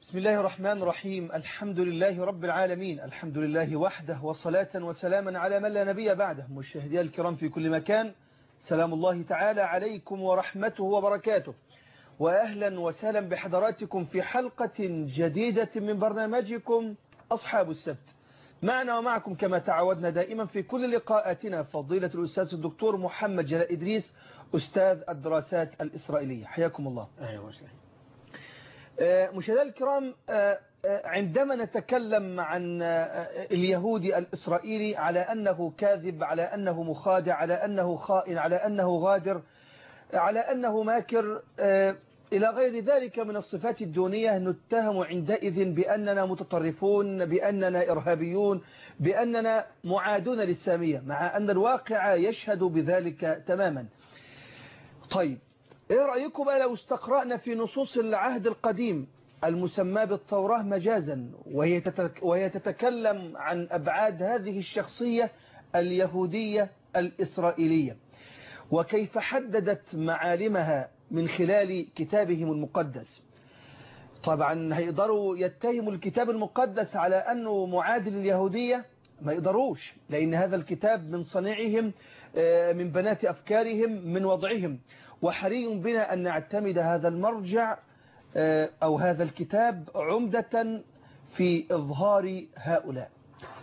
بسم الله الرحمن الرحيم الحمد لله رب العالمين الحمد لله وحده وصلاة وسلاما على من لا نبي بعده مشاهدي الكرام في كل مكان سلام الله تعالى عليكم ورحمته وبركاته وأهلا وسهلا بحضراتكم في حلقة جديدة من برنامجكم أصحاب السبت معنا ومعكم كما تعودنا دائما في كل لقاءاتنا فضيلة الأستاذ الدكتور محمد جلال إدريس أستاذ الدراسات الإسرائيلية حياكم الله أهلا وسهلا مشاهدينا الكرام عندما نتكلم عن اليهودي الإسرائيلي على أنه كاذب على أنه مخادع على أنه خائن على أنه غادر على أنه ماكر إلى غير ذلك من الصفات الدونية نتهم عندئذ بأننا متطرفون بأننا إرهابيون بأننا معادون للسامية مع أن الواقع يشهد بذلك تماما طيب ايه رأيكم بقى لو استقرأنا في نصوص العهد القديم المسمى بالتوراة مجازا وهي, وهي تتكلم عن أبعاد هذه الشخصية اليهودية الإسرائيلية وكيف حددت معالمها من خلال كتابهم المقدس طبعا هيقدروا يتهموا الكتاب المقدس على أنه معادل اليهودية ما يقدروش لأن هذا الكتاب من صنيعهم من بنات أفكارهم من وضعهم وحري بنا أن نعتمد هذا المرجع أو هذا الكتاب عمدة في إظهار هؤلاء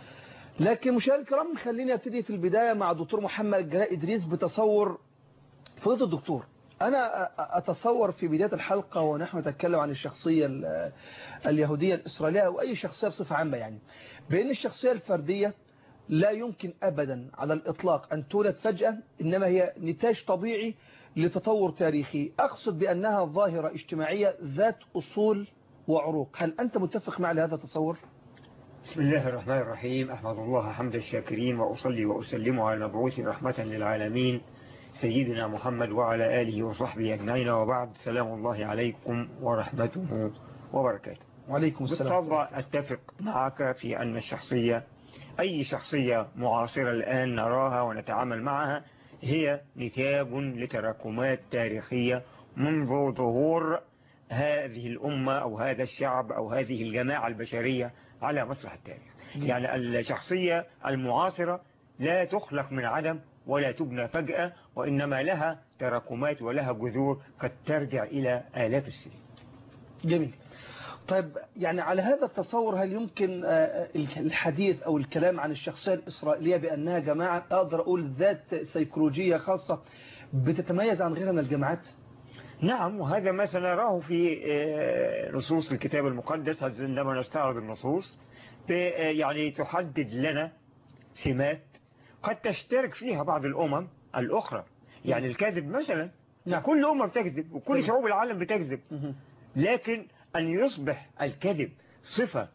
لكن مشاهد الكرام خليني أبتدي في البداية مع دكتور محمد جلاء إدريس بتصور فضيلة الدكتور أنا أتصور في بداية الحلقة ونحن نتكلم عن الشخصية اليهودية الإسرائيلية أو أي شخصية بصفة عامة يعني بأن الشخصية الفردية لا يمكن أبدا على الإطلاق أن تولد فجأة إنما هي نتاج طبيعي لتطور تاريخي أقصد بأنها ظاهرة اجتماعية ذات أصول وعروق هل أنت متفق مع هذا التصور؟ بسم الله الرحمن الرحيم أحمد الله حمد الشاكرين وأصلي وأسلم على المبعوث رحمة للعالمين سيدنا محمد وعلى آله وصحبه أجمعين وبعد سلام الله عليكم ورحمته وبركاته وعليكم السلام بالطبع أتفق معك في أن الشخصية أي شخصية معاصرة الآن نراها ونتعامل معها هي نتاج لتراكمات تاريخية منذ ظهور هذه الأمة أو هذا الشعب أو هذه الجماعة البشرية على مسرح التاريخ يعني الشخصية المعاصرة لا تخلق من عدم ولا تبنى فجأة وإنما لها تراكمات ولها جذور قد ترجع إلى آلاف السنين جميل طيب يعني على هذا التصور هل يمكن الحديث أو الكلام عن الشخصية الإسرائيلية بأنها جماعة أقدر أقول ذات سيكولوجية خاصة بتتميز عن غيرها من الجماعات نعم وهذا ما سنراه في نصوص الكتاب المقدس عندما نستعرض النصوص يعني تحدد لنا سمات قد تشترك فيها بعض الأمم الأخرى يعني الكذب مثلا نعم. كل أمة بتكذب وكل شعوب العالم بتكذب لكن أن يصبح الكذب صفة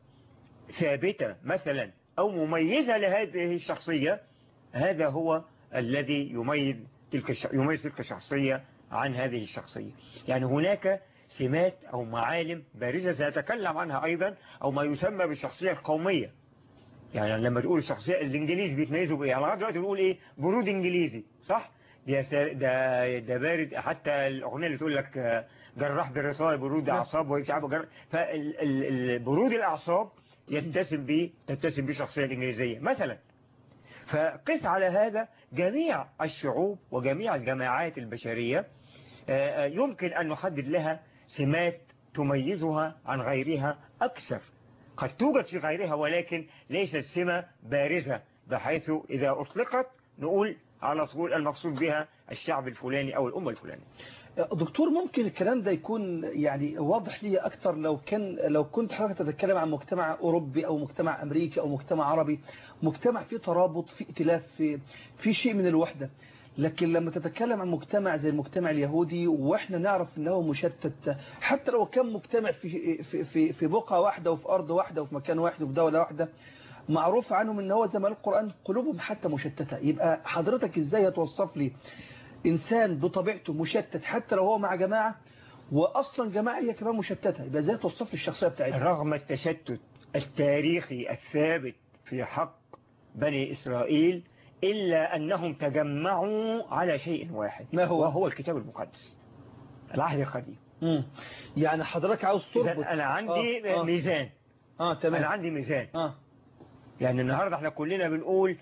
ثابتة مثلا أو مميزة لهذه الشخصية هذا هو الذي يميز تلك يميز تلك الشخصية عن هذه الشخصية يعني هناك سمات أو معالم بارزة سنتكلم عنها أيضا أو ما يسمى بالشخصية القومية يعني لما تقول الشخصية الإنجليز بيتميزوا بإيه على دلوقتي بنقول إيه برود إنجليزي صح ده ده ده بارد حتى الأغنية اللي تقول لك جراح بالرصاص برود أعصاب ويتعب فالبرود الأعصاب يتسم به تتسم به الشخصية الإنجليزية مثلا فقس على هذا جميع الشعوب وجميع الجماعات البشرية يمكن أن نحدد لها سمات تميزها عن غيرها أكثر قد توجد في غيرها ولكن ليست سمة بارزة بحيث إذا أطلقت نقول على طول المقصود بها الشعب الفلاني أو الأمة الفلانية دكتور ممكن الكلام ده يكون يعني واضح لي أكتر لو كان لو كنت حضرتك تتكلم عن مجتمع أوروبي أو مجتمع أمريكي أو مجتمع عربي مجتمع فيه ترابط فيه ائتلاف في, في شيء من الوحدة لكن لما تتكلم عن مجتمع زي المجتمع اليهودي واحنا نعرف انه مشتت حتى لو كان مجتمع في في في, في بقعه واحده وفي ارض واحده وفي مكان واحد وفي دوله واحده معروف عنهم ان هو زي ما القران قلوبهم حتى مشتته يبقى حضرتك ازاي هتوصف لي انسان بطبيعته مشتت حتى لو هو مع جماعه واصلا جماعه هي كمان مشتته يبقى ازاي توصف لي الشخصيه بتاعتها رغم التشتت التاريخي الثابت في حق بني اسرائيل إلا أنهم تجمعوا على شيء واحد ما هو؟ وهو الكتاب المقدس العهد القديم مم. يعني حضرتك عاوز إذا تربط أنا عندي آه. آه. ميزان اه أنا تمام عندي ميزان اه يعني النهاردة احنا كلنا بنقول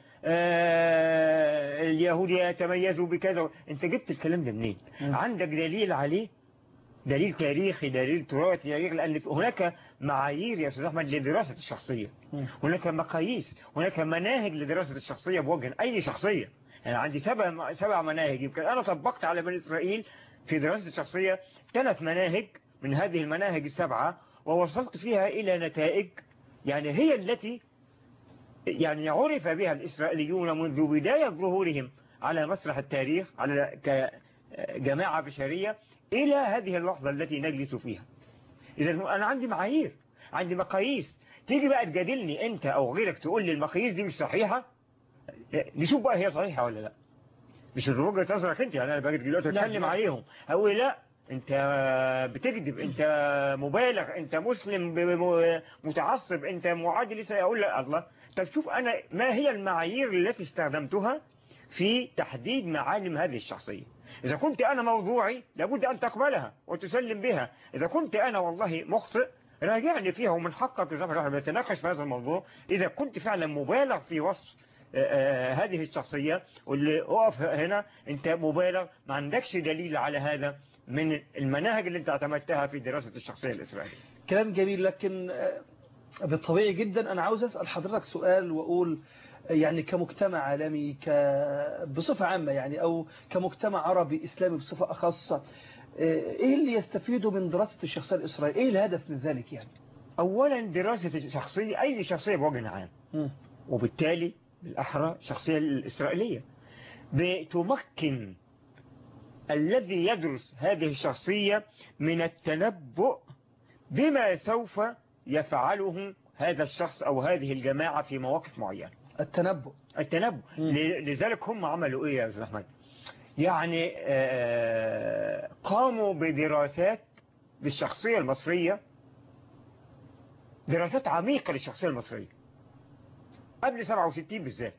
آه اليهود يتميزوا بكذا انت جبت الكلام ده منين مم. عندك دليل عليه دليل تاريخي دليل تراثي دليل لأن هناك معايير يا أستاذ أحمد لدراسة الشخصية مم. هناك مقاييس هناك مناهج لدراسة الشخصية بوجه أي شخصية يعني عندي سبع سبع مناهج يمكن أنا طبقت على بني إسرائيل في دراسة الشخصية ثلاث مناهج من هذه المناهج السبعة ووصلت فيها إلى نتائج يعني هي التي يعني عرف بها الإسرائيليون منذ بداية ظهورهم على مسرح التاريخ على كجماعة بشرية إلى هذه اللحظة التي نجلس فيها إذا أنا عندي معايير عندي مقاييس تيجي بقى تجادلني أنت أو غيرك تقول لي المقاييس دي مش صحيحة نشوف بقى هي صحيحة ولا لا مش من وجهة نظرك أنت يعني أنا باجي دلوقتي لا، أتكلم لا. عليهم أقول لا أنت بتكذب أنت مبالغ أنت مسلم بم- متعصب أنت معادي لسه أقول لا الله طب شوف أنا ما هي المعايير التي استخدمتها في تحديد معالم هذه الشخصية إذا كنت أنا موضوعي لابد أن تقبلها وتسلم بها إذا كنت أنا والله مخطئ راجعني فيها ومن حقك إذا احنا بنتناقش في هذا الموضوع إذا كنت فعلا مبالغ في وصف آه، آه، هذه الشخصية واللي أقف هنا أنت مبالغ ما عندكش دليل على هذا من المناهج اللي أنت اعتمدتها في دراسة الشخصية الإسرائيلية كلام جميل لكن آه، بالطبيعي جدا أنا عاوز أسأل حضرتك سؤال وأقول آه، يعني كمجتمع عالمي ك... بصفة عامة يعني أو كمجتمع عربي إسلامي بصفة أخص آه، إيه اللي يستفيده من دراسة الشخصية الإسرائيلية إيه الهدف من ذلك يعني أولا دراسة الشخصية أي شخصية بوجه عام مم. وبالتالي بالأحرى الشخصية الإسرائيلية بتمكن الذي يدرس هذه الشخصية من التنبؤ بما سوف يفعله هذا الشخص أو هذه الجماعة في مواقف معينة التنبؤ التنبؤ مم. ل- لذلك هم عملوا إيه يا أستاذ أحمد يعني آه، قاموا بدراسات للشخصية المصرية دراسات عميقة للشخصية المصرية قبل 67 بالذات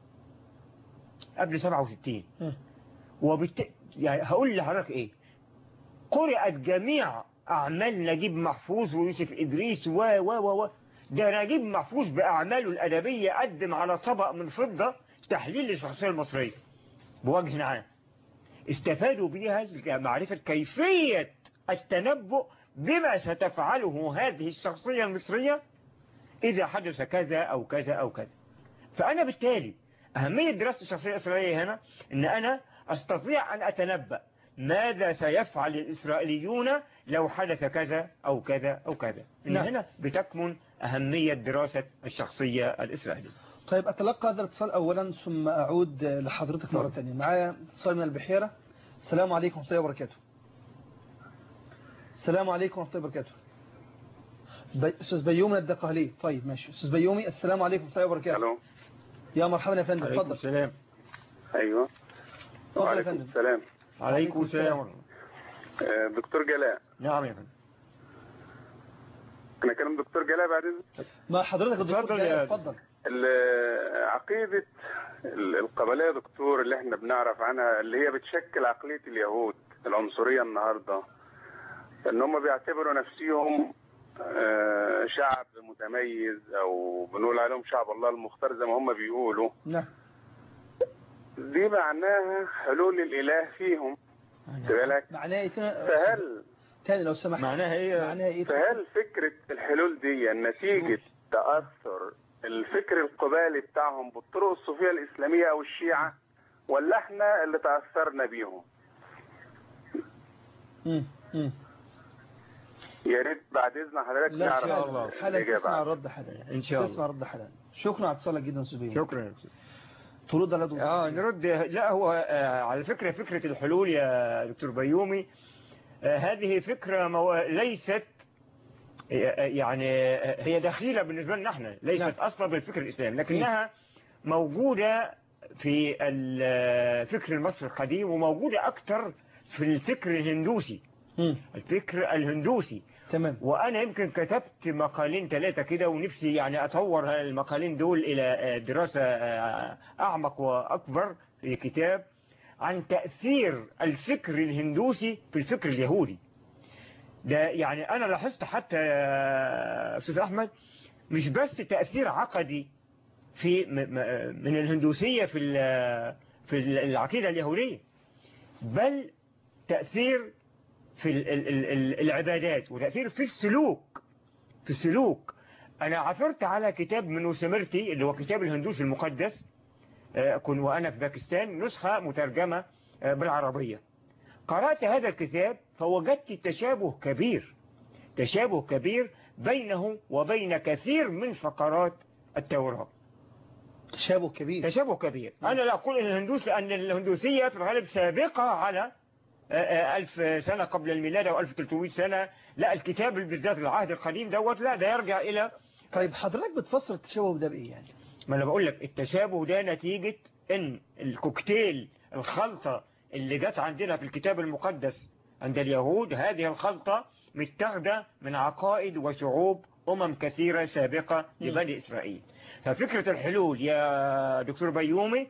قبل 67 مم. وبالت... يعني هقول لحضرتك ايه قرأت جميع أعمال نجيب محفوظ ويوسف إدريس و و و و ده نجيب محفوظ بأعماله الأدبية قدم على طبق من فضة تحليل للشخصية المصرية بوجه عام استفادوا بها معرفة كيفية التنبؤ بما ستفعله هذه الشخصية المصرية إذا حدث كذا أو كذا أو كذا فأنا بالتالي أهمية دراسة الشخصية الإسرائيلية هنا أن أنا أستطيع أن أتنبأ ماذا سيفعل الإسرائيليون لو حدث كذا أو كذا أو كذا من نعم. هنا بتكمن أهمية دراسة الشخصية الإسرائيلية طيب أتلقى هذا الاتصال أولا ثم أعود لحضرتك مرة نعم. ثانية معايا اتصال من البحيرة السلام عليكم ورحمة الله وبركاته السلام عليكم ورحمة الله وبركاته بي... أستاذ بيومي الدقهلي طيب ماشي أستاذ بيومي السلام عليكم ورحمة الله وبركاته الو يا مرحبا يا فندم عليكم اتفضل السلام ايوه اتفضل يا وعليكم فندم السلام عليكم السلام آه، دكتور جلاء نعم يا فندم انا كلام دكتور جلاء بعد إذن. ما حضرتك يا دكتور اتفضل جلال، يا- اتفضل ال- عقيدة ال- القبلية يا دكتور اللي احنا بنعرف عنها اللي هي بتشكل عقلية اليهود العنصرية النهاردة ان هم بيعتبروا نفسهم آه، شعب متميز او بنقول عليهم شعب الله المختار زي ما هم بيقولوا نعم دي معناها حلول الاله فيهم خد بالك معناها ايه تاني- فهل تاني لو سمحت معناها ايه معناها ايه فهل فكرة الحلول دي نتيجة تأثر الفكر القبالي بتاعهم بالطرق الصوفية الإسلامية أو الشيعة ولا احنا اللي تأثرنا بيهم مم. مم. يا ريت بعد إذن حضرتك لا نعرف شاء الله. حالا حالا تسمع الإجابة الرد حالا إن شاء الله. تسمع الرد حالا شكرا على اتصالك جدا استاذ بيومي شكرا يا أستاذ. ترد على دكتور اه نرد لا هو آه على فكرة فكرة الحلول يا دكتور بيومي آه هذه فكرة مو... ليست آه، يعني آه، هي دخيلة بالنسبة لنا احنا ليست نعم. أصلا بالفكر الإسلامي لكنها موجودة في الفكر المصري القديم وموجودة أكثر في الفكر الهندوسي مم. الفكر الهندوسي تمام وأنا يمكن كتبت مقالين ثلاثة كده ونفسي يعني أطور المقالين دول إلى دراسة أعمق وأكبر في كتاب عن تأثير الفكر الهندوسي في الفكر اليهودي ده يعني أنا لاحظت حتى يا أستاذ أحمد مش بس تأثير عقدي في م- م- من الهندوسية في ال- في العقيدة اليهودية بل تأثير في ال- ال- ال- ال- العبادات وتأثير في السلوك في السلوك أنا عثرت على كتاب من وسمرتي اللي هو كتاب الهندوس المقدس آه، كن وأنا في باكستان نسخة مترجمة آه، بالعربية قرأت هذا الكتاب فوجدت تشابه كبير تشابه كبير بينه وبين كثير من فقرات التوراة تشابه كبير تشابه كبير أنا لا أقول الهندوس لأن الهندوسية في الغالب سابقة على آه، آه، ألف سنة قبل الميلاد أو 1300 سنة لا الكتاب بالذات العهد القديم دوت لا ده يرجع إلى طيب حضرتك بتفسر التشابه ده بإيه يعني ما أنا بقول لك التشابه ده نتيجة إن الكوكتيل الخلطة اللي جت عندنا في الكتاب المقدس عند اليهود هذه الخلطة متاخدة من عقائد وشعوب أمم كثيرة سابقة لبني إسرائيل ففكرة الحلول يا دكتور بيومي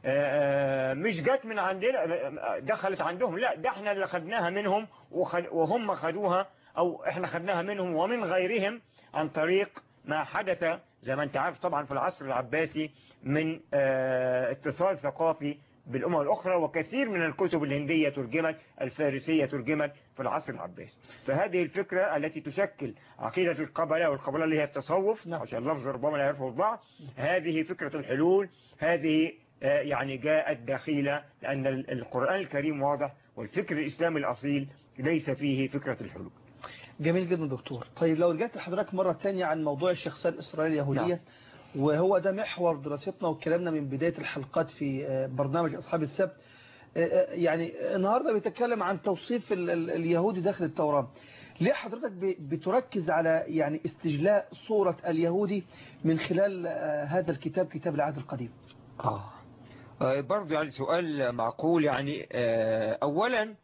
آه، آه، مش جت من عندنا آه، دخلت عندهم لا ده احنا اللي خدناها منهم وخد- وهم خدوها او احنا خدناها منهم ومن غيرهم عن طريق ما حدث زي ما انت عارف طبعا في العصر العباسي من آه، اتصال ثقافي بالأمم الأخرى وكثير من الكتب الهندية ترجمت الفارسية ترجمت في العصر العباسي فهذه الفكرة التي تشكل عقيدة القبلة والقبلة اللي هي التصوف نعم. عشان اللفظ ربما لا يعرفه البعض هذه فكرة الحلول هذه آه، يعني جاءت دخيلة لأن ال- القرآن الكريم واضح والفكر الإسلامي الأصيل ليس فيه فكرة الحلول جميل جدا دكتور طيب لو رجعت لحضرتك مرة تانية عن موضوع الشخصية الإسرائيلية اليهودية نعم. وهو ده محور دراستنا وكلامنا من بداية الحلقات في آه، برنامج أصحاب السبت آه، آه، يعني النهاردة بيتكلم عن توصيف ال- ال- اليهودي داخل التوراة ليه حضرتك ب- بتركز على يعني استجلاء صورة اليهودي من خلال آه، هذا الكتاب كتاب العهد القديم آه. آه برضو يعني سؤال معقول يعني آه أولا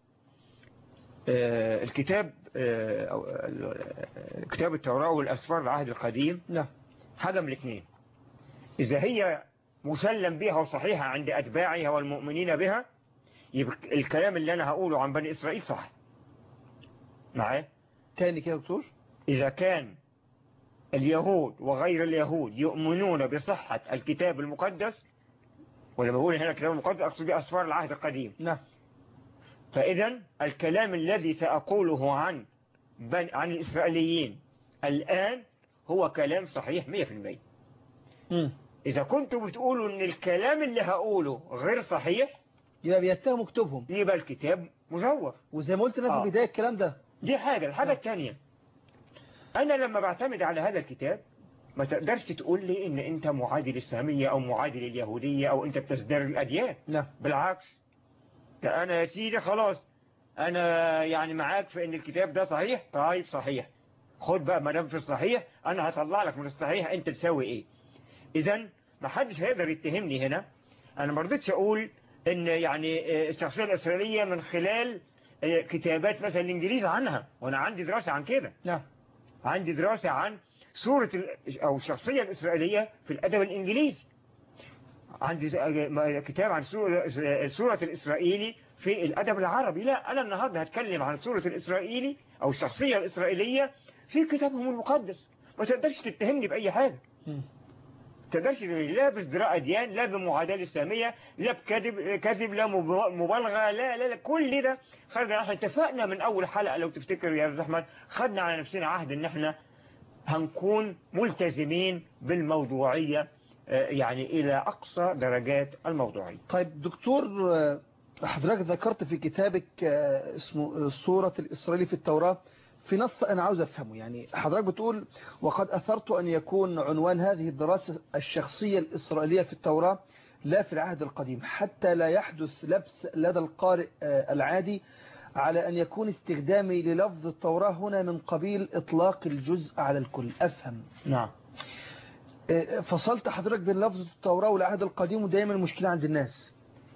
آه الكتاب آه أو- آه، كتاب التوراة والأسفار العهد القديم نعم حاجة من الاثنين إذا هي مسلم بها وصحيحة عند أتباعها والمؤمنين بها يبقى الكلام اللي أنا هقوله عن بني إسرائيل صح معايا تاني كده يا دكتور إذا كان اليهود وغير اليهود يؤمنون بصحة الكتاب المقدس ولما بقول هنا الكتاب المقدس أقصد بأسفار العهد القديم نعم فإذا الكلام الذي سأقوله عن بن عن الإسرائيليين الآن هو كلام صحيح 100% مم. إذا كنتوا بتقولوا إن الكلام اللي هقوله غير صحيح يبقى بيتهموا كتبهم يبقى الكتاب مزور وزي ما قلت لك آه. في بداية الكلام ده دي حاجة الحاجة نعم. الثانية أنا لما بعتمد على هذا الكتاب ما تقدرش تقول لي إن أنت معادي للإسلامية أو معادي لليهودية أو أنت بتزدر الأديان نعم بالعكس ده أنا يا سيدي خلاص أنا يعني معاك في إن الكتاب ده صحيح طيب صحيح خد بقى ما دام في الصحيح أنا هطلع لك من الصحيح أنت تسوي إيه إذا ما حدش هيقدر يتهمني هنا أنا ما رضيتش أقول إن يعني آه، الشخصية الإسرائيلية من خلال آه، كتابات مثلا الإنجليز عنها وأنا عندي دراسة عن كده نعم عندي دراسة عن صورة ال- أو الشخصية الإسرائيلية في الأدب الإنجليزي عندي كتاب عن سورة سورة الإسرائيلي في الأدب العربي لا أنا النهاردة هتكلم عن سورة الإسرائيلي أو الشخصية الإسرائيلية في كتابهم المقدس ما تقدرش تتهمني بأي حاجة مم. تقدرش لا بازدراء أديان لا بمعاداة إسلامية لا بكذب كذب لا مب- مبالغة لا لا لا كل ده خدنا احنا اتفقنا من أول حلقة لو تفتكر يا أستاذ أحمد خدنا على نفسنا عهد إن احنا هنكون ملتزمين بالموضوعية آه، يعني إلى أقصى درجات الموضوعية طيب دكتور آه، حضرتك ذكرت في كتابك آه، اسمه آه، صورة الإسرائيلي في التوراة في نص أنا عاوز أفهمه يعني حضرتك بتقول وقد أثرت أن يكون عنوان هذه الدراسة الشخصية الإسرائيلية في التوراة لا في العهد القديم حتى لا يحدث لبس لدى القارئ آه، العادي على أن يكون استخدامي للفظ التوراة هنا من قبيل إطلاق الجزء على الكل أفهم نعم آه، فصلت حضرتك بين لفظ التوراة والعهد القديم ودايما المشكلة عند الناس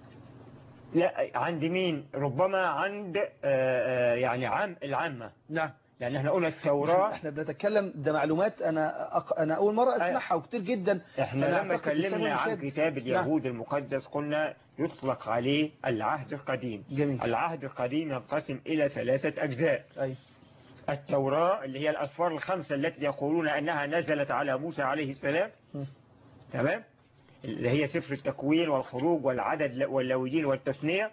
لا عند مين ربما عند آه، آه، يعني عام العامة نعم لأن احنا قلنا التوراة احنا بنتكلم ده معلومات انا أق... انا اول مره اسمعها وكتير جدا احنا أنا لما أعتقد تسمى اتكلمنا عن المشاهد. كتاب اليهود المقدس قلنا يطلق عليه العهد القديم جميل العهد القديم ينقسم إلى ثلاثة أجزاء ايوه التوراة اللي هي الأسفار الخمسة التي يقولون أنها نزلت على موسى عليه السلام م. تمام اللي هي سفر التكوين والخروج والعدد واللويين والتثنية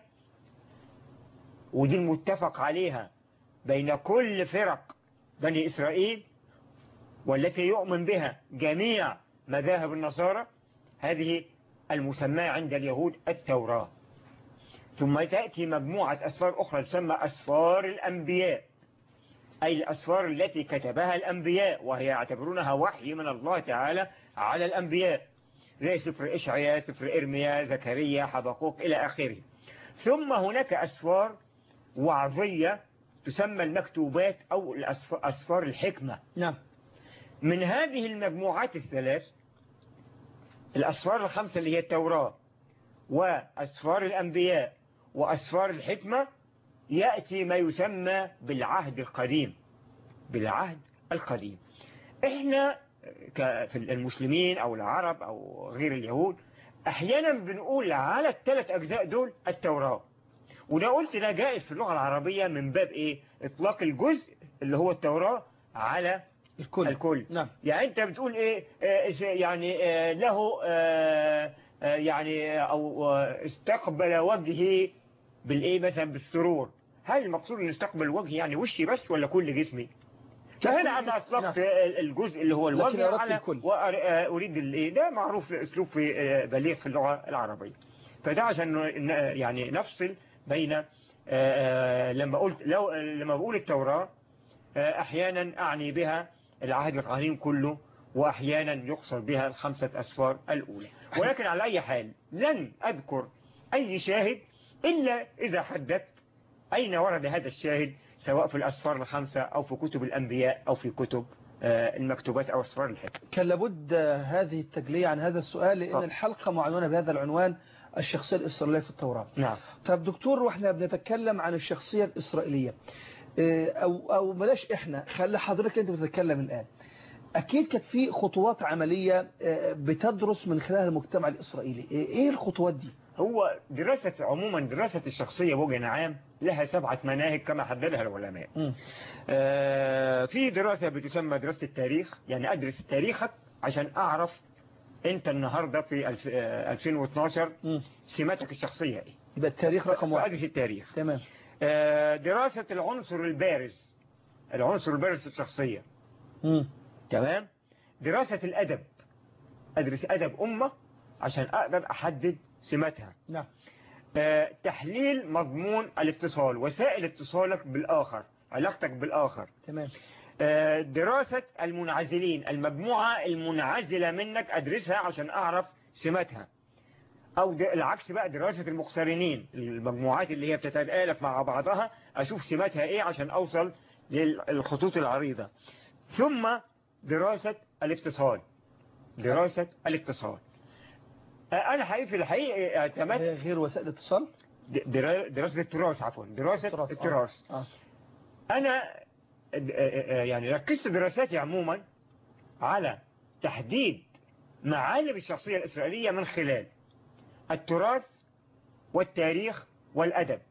ودي المتفق عليها بين كل فرق بني إسرائيل والتي يؤمن بها جميع مذاهب النصارى هذه المسمى عند اليهود التوراة ثم تأتي مجموعة أسفار أخرى تسمى أسفار الأنبياء أي الأسفار التي كتبها الأنبياء وهي يعتبرونها وحي من الله تعالى على الأنبياء زي سفر إشعياء سفر إرميا زكريا حبقوق إلى آخره ثم هناك أسفار وعظية تسمى المكتوبات أو أسفار الحكمة نعم من هذه المجموعات الثلاث الأسفار الخمسة اللي هي التوراة وأسفار الأنبياء وأسفار الحكمة يأتي ما يسمى بالعهد القديم بالعهد القديم احنا في المسلمين او العرب او غير اليهود احيانا بنقول على الثلاث اجزاء دول التوراة وده قلت ده جائز في اللغة العربية من باب ايه اطلاق الجزء اللي هو التوراة على الكل الكل نعم يعني انت بتقول ايه آه يعني آه له آه يعني او استقبل وجهي بالايه مثلا بالسرور هل المقصود ان استقبل وجهي يعني وشي بس ولا كل جسمي فهنا انا اطلقت نعم. الجزء اللي هو لكن الوجه أردت على الكل. واريد الايه ده معروف اسلوب في بليغ في اللغه العربيه فده عشان ن- يعني نفصل بين آه، لما قلت لو لما بقول التوراة آه، احيانا اعني بها العهد القديم كله واحيانا يقصد بها الخمسة اسفار الاولى ولكن على اي حال لن اذكر اي شاهد الا اذا حددت اين ورد هذا الشاهد سواء في الاسفار الخمسة او في كتب الانبياء او في كتب آه، المكتوبات او اسفار الحكم كان لابد هذه التجلية عن هذا السؤال لأن طب. الحلقة معنونة بهذا العنوان الشخصية الإسرائيلية في التوراة نعم طب دكتور واحنا بنتكلم عن الشخصية الإسرائيلية إيه، أو أو بلاش إحنا خلي حضرتك أنت بتتكلم الآن أكيد كانت في خطوات عملية آه، بتدرس من خلال المجتمع الإسرائيلي إيه إيه الخطوات دي؟ هو دراسة عموما دراسة الشخصية بوجه عام لها سبعة مناهج كما حددها العلماء مم. آه، في دراسة بتسمى دراسة التاريخ يعني أدرس تاريخك عشان أعرف أنت النهاردة في الف- آه، 2012 مم. سماتك الشخصية إيه يبقى التاريخ رقم واحد فأدرس التاريخ تمام آه، دراسة العنصر البارز العنصر البارز في الشخصية مم. تمام دراسة الأدب أدرس أدب أمة عشان أقدر أحدد سماتها نعم آه، تحليل مضمون الاتصال وسائل اتصالك بالآخر علاقتك بالآخر تمام آه، دراسة المنعزلين المجموعة المنعزلة منك أدرسها عشان أعرف سماتها أو د- العكس بقى دراسة المقترنين المجموعات اللي هي بتتآلف مع بعضها أشوف سماتها إيه عشان أوصل للخطوط العريضة ثم دراسة الاتصال دراسة الاتصال آه، أنا حقيقي في الحقيقة اعتمدت هي غير وسائل الاتصال درا- دراسة التراث عفوا دراسة التراث، آه. التراث آه. أنا آه، آه، يعني ركزت دراساتي عموما على تحديد معالم الشخصية الإسرائيلية من خلال التراث والتاريخ والأدب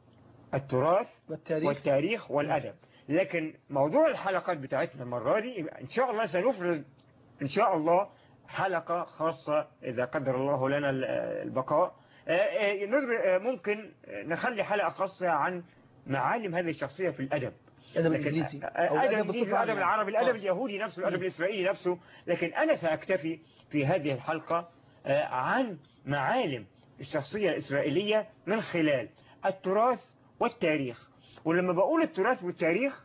التراث والتاريخ والتاريخ والأدب لكن موضوع الحلقات بتاعتنا المرة دي إن شاء الله سنفرد إن شاء الله حلقة خاصة إذا قدر الله لنا ال- البقاء آه، آه، نضرب- آه، ممكن نخلي حلقة خاصة عن معالم هذه الشخصية في الأدب أدب لكن الإنجليزي أ- أو أدب الأدب الإنجليزي بصفة الأدب عامة. العربي آه. الأدب اليهودي نفسه الأدب مم. الإسرائيلي نفسه لكن أنا سأكتفي في هذه الحلقة آه، عن معالم الشخصية الإسرائيلية من خلال التراث والتاريخ ولما بقول التراث والتاريخ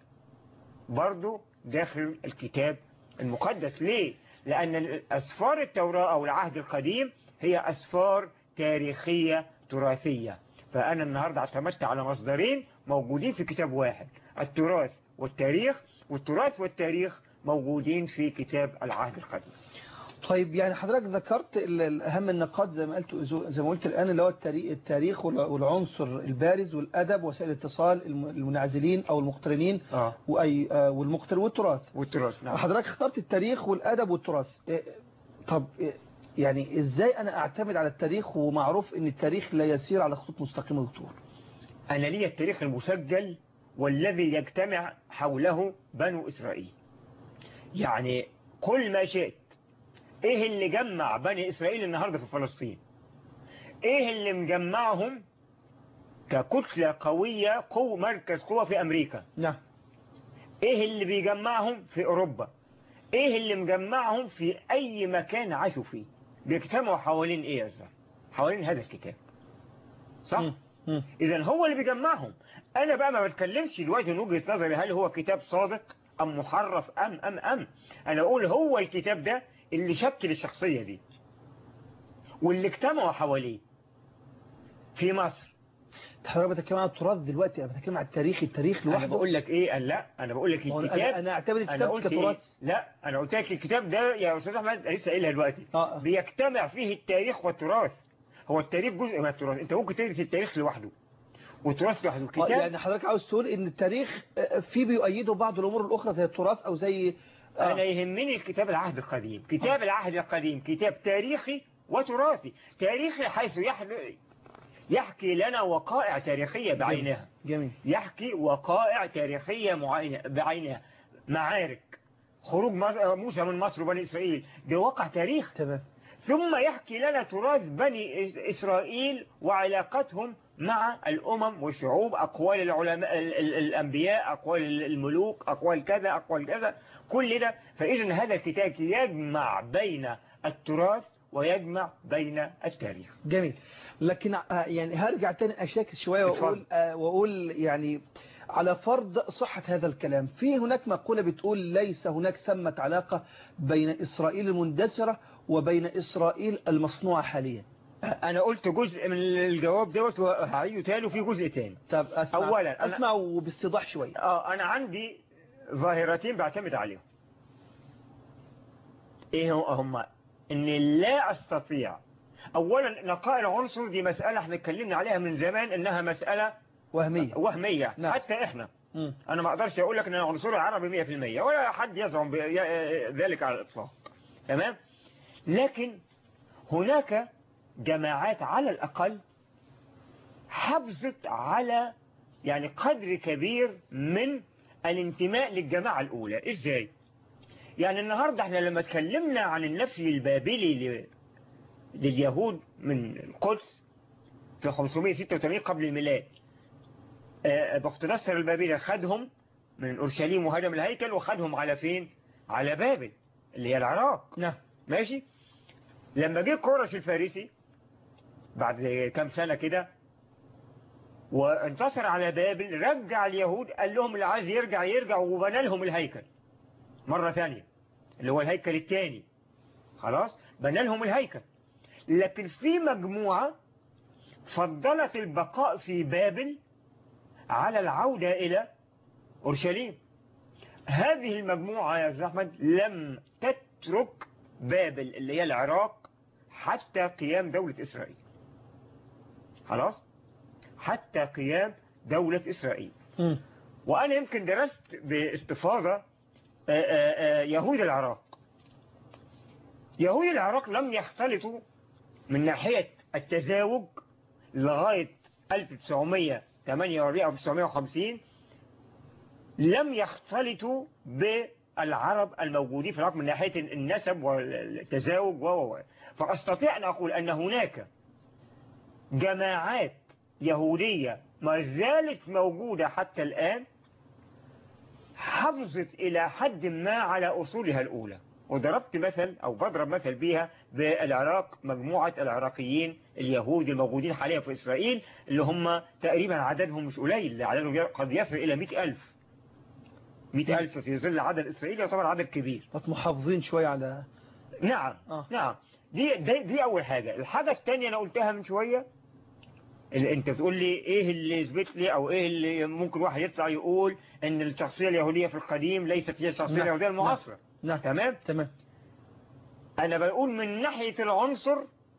برضو داخل الكتاب المقدس ليه؟ لأن أسفار التوراة أو العهد القديم هي أسفار تاريخية تراثية فأنا النهاردة اعتمدت على مصدرين موجودين في كتاب واحد التراث والتاريخ والتراث والتاريخ موجودين في كتاب العهد القديم طيب يعني حضرتك ذكرت ال- ال- أهم النقاط زي ما قلت زي ما قلت الآن اللي هو التاريخ, التاريخ وال- والعنصر البارز والأدب وسائل الاتصال الم- المنعزلين أو المقترنين آه. وأي آه، والمقتر والتراث والتراث نعم وحضرتك اخترت التاريخ والأدب والتراث إيه، طب إيه، يعني إزاي أنا أعتمد على التاريخ ومعروف إن التاريخ لا يسير على خطوط مستقيمة دكتور أنا لي التاريخ المسجل والذي يجتمع حوله بنو إسرائيل يعني كل ما شئت ايه اللي جمع بني إسرائيل النهاردة في فلسطين ايه اللي مجمعهم ككتلة قوية قوة مركز قوة في أمريكا نعم ايه اللي بيجمعهم في أوروبا ايه اللي مجمعهم في أي مكان عاشوا فيه بيجتمعوا حوالين ايه يا زلمة حوالين هذا الكتاب صح مم. مم. اذا هو اللي بيجمعهم انا بقى ما بتكلمش دلوقتي من وجهه نظري هل هو كتاب صادق ام محرف ام ام ام انا اقول هو الكتاب ده اللي شكل الشخصيه دي واللي اجتمعوا حواليه في مصر حضرتك بتتكلم عن التراث دلوقتي انا بتكلم عن التاريخ التاريخ انا لوحده بقول لك ايه قال لا انا بقول لك هو الكتاب انا انا اعتبر انا الكتاب قلت كتراث إيه؟ لا انا قلت لك الكتاب ده يا استاذ احمد لسه قايلها دلوقتي آه. بيجتمع فيه التاريخ والتراث هو التاريخ جزء من التراث انت ممكن تدرس التاريخ لوحده والتراث لوحده آه، الكتاب يعني حضرتك عاوز تقول ان التاريخ آه، فيه بيؤيده بعض الامور الاخرى زي التراث او زي آه. أنا يهمني الكتاب العهد القديم كتاب العهد القديم كتاب تاريخي وتراثي تاريخي حيث يحل- يحكي لنا وقائع تاريخية بعينها جميل يحكي وقائع تاريخية معينة بعينها معارك خروج مص- موسى من مصر وبني إسرائيل ده واقع تاريخ تمام ثم يحكي لنا تراث بني إس- إسرائيل وعلاقتهم مع الأمم والشعوب أقوال العلماء ال- ال- الأنبياء أقوال الملوك أقوال كذا أقوال كذا كل ده فإذا هذا الكتاب يجمع بين التراث ويجمع بين التاريخ جميل لكن آه، يعني هرجع تاني اشاكس شويه اتفضل. واقول آه، واقول يعني على فرض صحة هذا الكلام في هناك مقولة بتقول ليس هناك ثمة علاقة بين إسرائيل المندثرة وبين إسرائيل المصنوعة حاليا أنا قلت جزء من الجواب دوت وهعيده تاني وفي جزء تاني طب أسمع أولاً، أنا- أسمع وباستيضاح شوية اه انا عندي ظاهرتين بعتمد عليهم ايه هو هما ان لا استطيع اولا نقاء العنصر دي مسألة احنا اتكلمنا عليها من زمان انها مسألة وهمية وهمية نعم. حتى احنا مم. انا ما اقدرش اقول لك ان انا عنصري عربي 100% ولا حد يزعم ب- ي- ذلك على الاطلاق تمام لكن هناك جماعات على الاقل حافظت على يعني قدر كبير من الانتماء للجماعة الاولى ازاي يعني النهاردة احنا لما اتكلمنا عن النفي البابلي ل- لليهود من القدس في 586 قبل الميلاد آه، بخت نصر البابلي خدهم من أورشليم وهدم الهيكل وخدهم على فين على بابل اللي هي العراق نعم ماشي لما جه كورش الفارسي بعد كام سنة كده وانتصر على بابل رجع اليهود قال لهم اللي عايز يرجع يرجع وبنى لهم الهيكل مرة ثانية اللي هو الهيكل الثاني خلاص بنى لهم الهيكل لكن في مجموعة فضلت البقاء في بابل على العودة إلى أورشليم هذه المجموعة يا أستاذ أحمد لم تترك بابل اللي هي العراق حتى قيام دولة إسرائيل خلاص حتى قيام دولة إسرائيل مم. وأنا يمكن درست باستفاضة آه، آه، آه، يهود العراق يهود العراق لم يختلطوا من ناحية التزاوج لغاية 1948 أو 1950 لم يختلطوا بالعرب الموجودين في العراق من ناحية النسب والتزاوج و و و. فأستطيع أن أقول أن هناك جماعات يهودية ما زالت موجودة حتى الآن حافظت إلى حد ما على أصولها الأولى وضربت مثل أو بضرب مثل بيها بالعراق مجموعة العراقيين اليهود الموجودين حاليا في إسرائيل اللي هم تقريبا عددهم مش قليل عددهم قد يصل إلى 100 ألف 100 ألف في ظل عدد إسرائيل يعتبر عدد كبير محافظين شوية على نعم آه. نعم دي, دي دي أول حاجة الحاجة الثانية أنا قلتها من شوية اللي انت بتقول لي ايه اللي يثبت لي او ايه اللي ممكن واحد يطلع يقول ان الشخصية اليهودية في القديم ليست هي الشخصية نعم. اليهودية المعاصرة نعم تمام تمام انا بقول من ناحية العنصر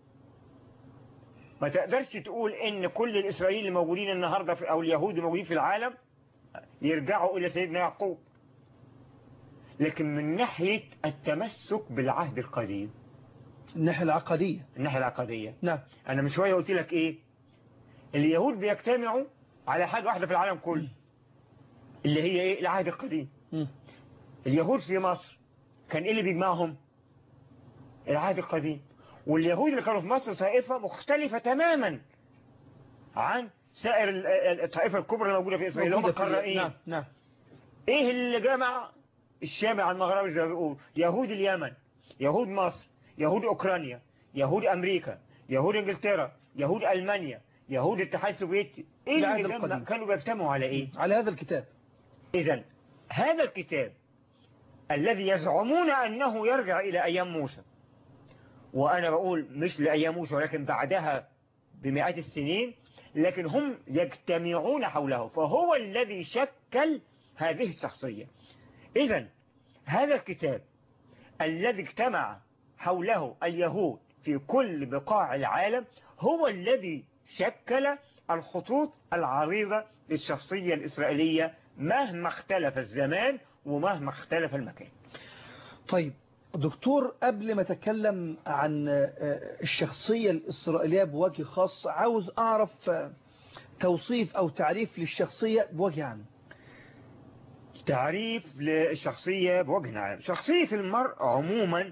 ما تقدرش تقول ان كل الاسرائيليين الموجودين النهاردة في او اليهود الموجودين في العالم يرجعوا الى سيدنا يعقوب لكن من ناحية التمسك بالعهد القديم الناحية العقدية الناحية العقدية نعم انا من شوية قلت لك ايه اليهود بيجتمعوا على حاجة واحدة في العالم كله اللي هي ايه العهد القديم مم. اليهود في مصر كان ايه اللي بيجمعهم العهد القديم واليهود اللي كانوا في مصر طائفة مختلفة تماما عن سائر ال- ال- الطائفة الكبرى الموجودة في إسرائيل اللي هم موجودة في- القارئين نعم نعم ايه اللي جمع الشام عن المغرب زي ما بيقول يهود اليمن يهود مصر يهود اوكرانيا يهود امريكا يهود انجلترا يهود المانيا يهود الاتحاد السوفيتي ايه العهد اللي جمع القديم. كانوا بيجتمعوا على ايه على هذا الكتاب اذا هذا الكتاب الذي يزعمون انه يرجع الى ايام موسى وانا بقول مش لايام موسى ولكن بعدها بمئات السنين لكن هم يجتمعون حوله فهو الذي شكل هذه الشخصية إذا هذا الكتاب الذي اجتمع حوله اليهود في كل بقاع العالم هو الذي شكل الخطوط العريضة للشخصية الإسرائيلية مهما اختلف الزمان ومهما اختلف المكان طيب دكتور قبل ما اتكلم عن آه، الشخصية الإسرائيلية بوجه خاص عاوز أعرف آه، توصيف أو تعريف للشخصية بوجه عام تعريف للشخصية بوجه عام شخصية المرء عموما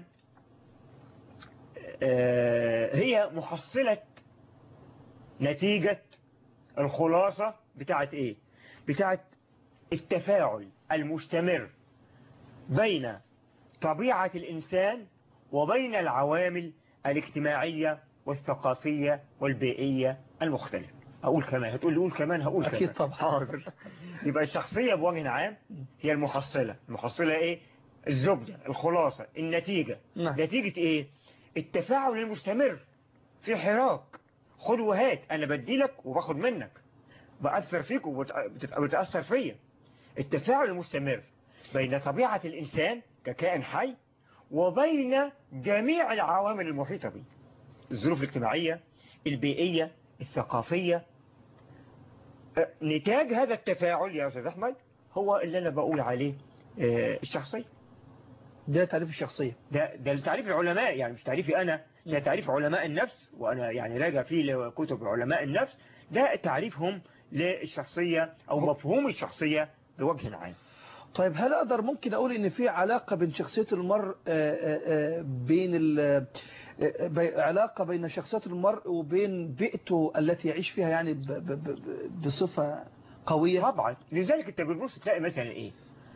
آه، هي محصلة نتيجة الخلاصة بتاعت ايه بتاعت التفاعل المستمر بين طبيعة الإنسان وبين العوامل الاجتماعية والثقافية والبيئية المختلفة أقول كمان هتقول لي قول كمان هقول أكيد كمان طبعا. حاضر يبقى الشخصية بوجه عام هي المحصلة المحصلة ايه الزبدة الخلاصة النتيجة نعم. نتيجة ايه التفاعل المستمر في حراك خد وهات انا بدي لك وباخد منك بأثر فيك وبتأثر فيا التفاعل المستمر بين طبيعة الإنسان ككائن حي وبين جميع العوامل المحيطة به الظروف الاجتماعية البيئية الثقافية أه، نتاج هذا التفاعل يا أستاذ أحمد هو اللي أنا بقول عليه أه، الشخصية ده تعريف الشخصية ده ده تعريف العلماء يعني مش تعريفي أنا ده تعريف علماء النفس وأنا يعني راجع فيه لكتب علماء النفس ده تعريفهم للشخصية أو مفهوم الشخصية بوجه عام طيب هل أقدر ممكن أقول إن في علاقة بين شخصية المرء آه، آه، آه، بين ال آه، بي- علاقة بين شخصية المرء وبين بيئته التي يعيش فيها يعني ب- ب- ب- بصفة قوية طبعا لذلك انت بتبص تلاقي مثلا ايه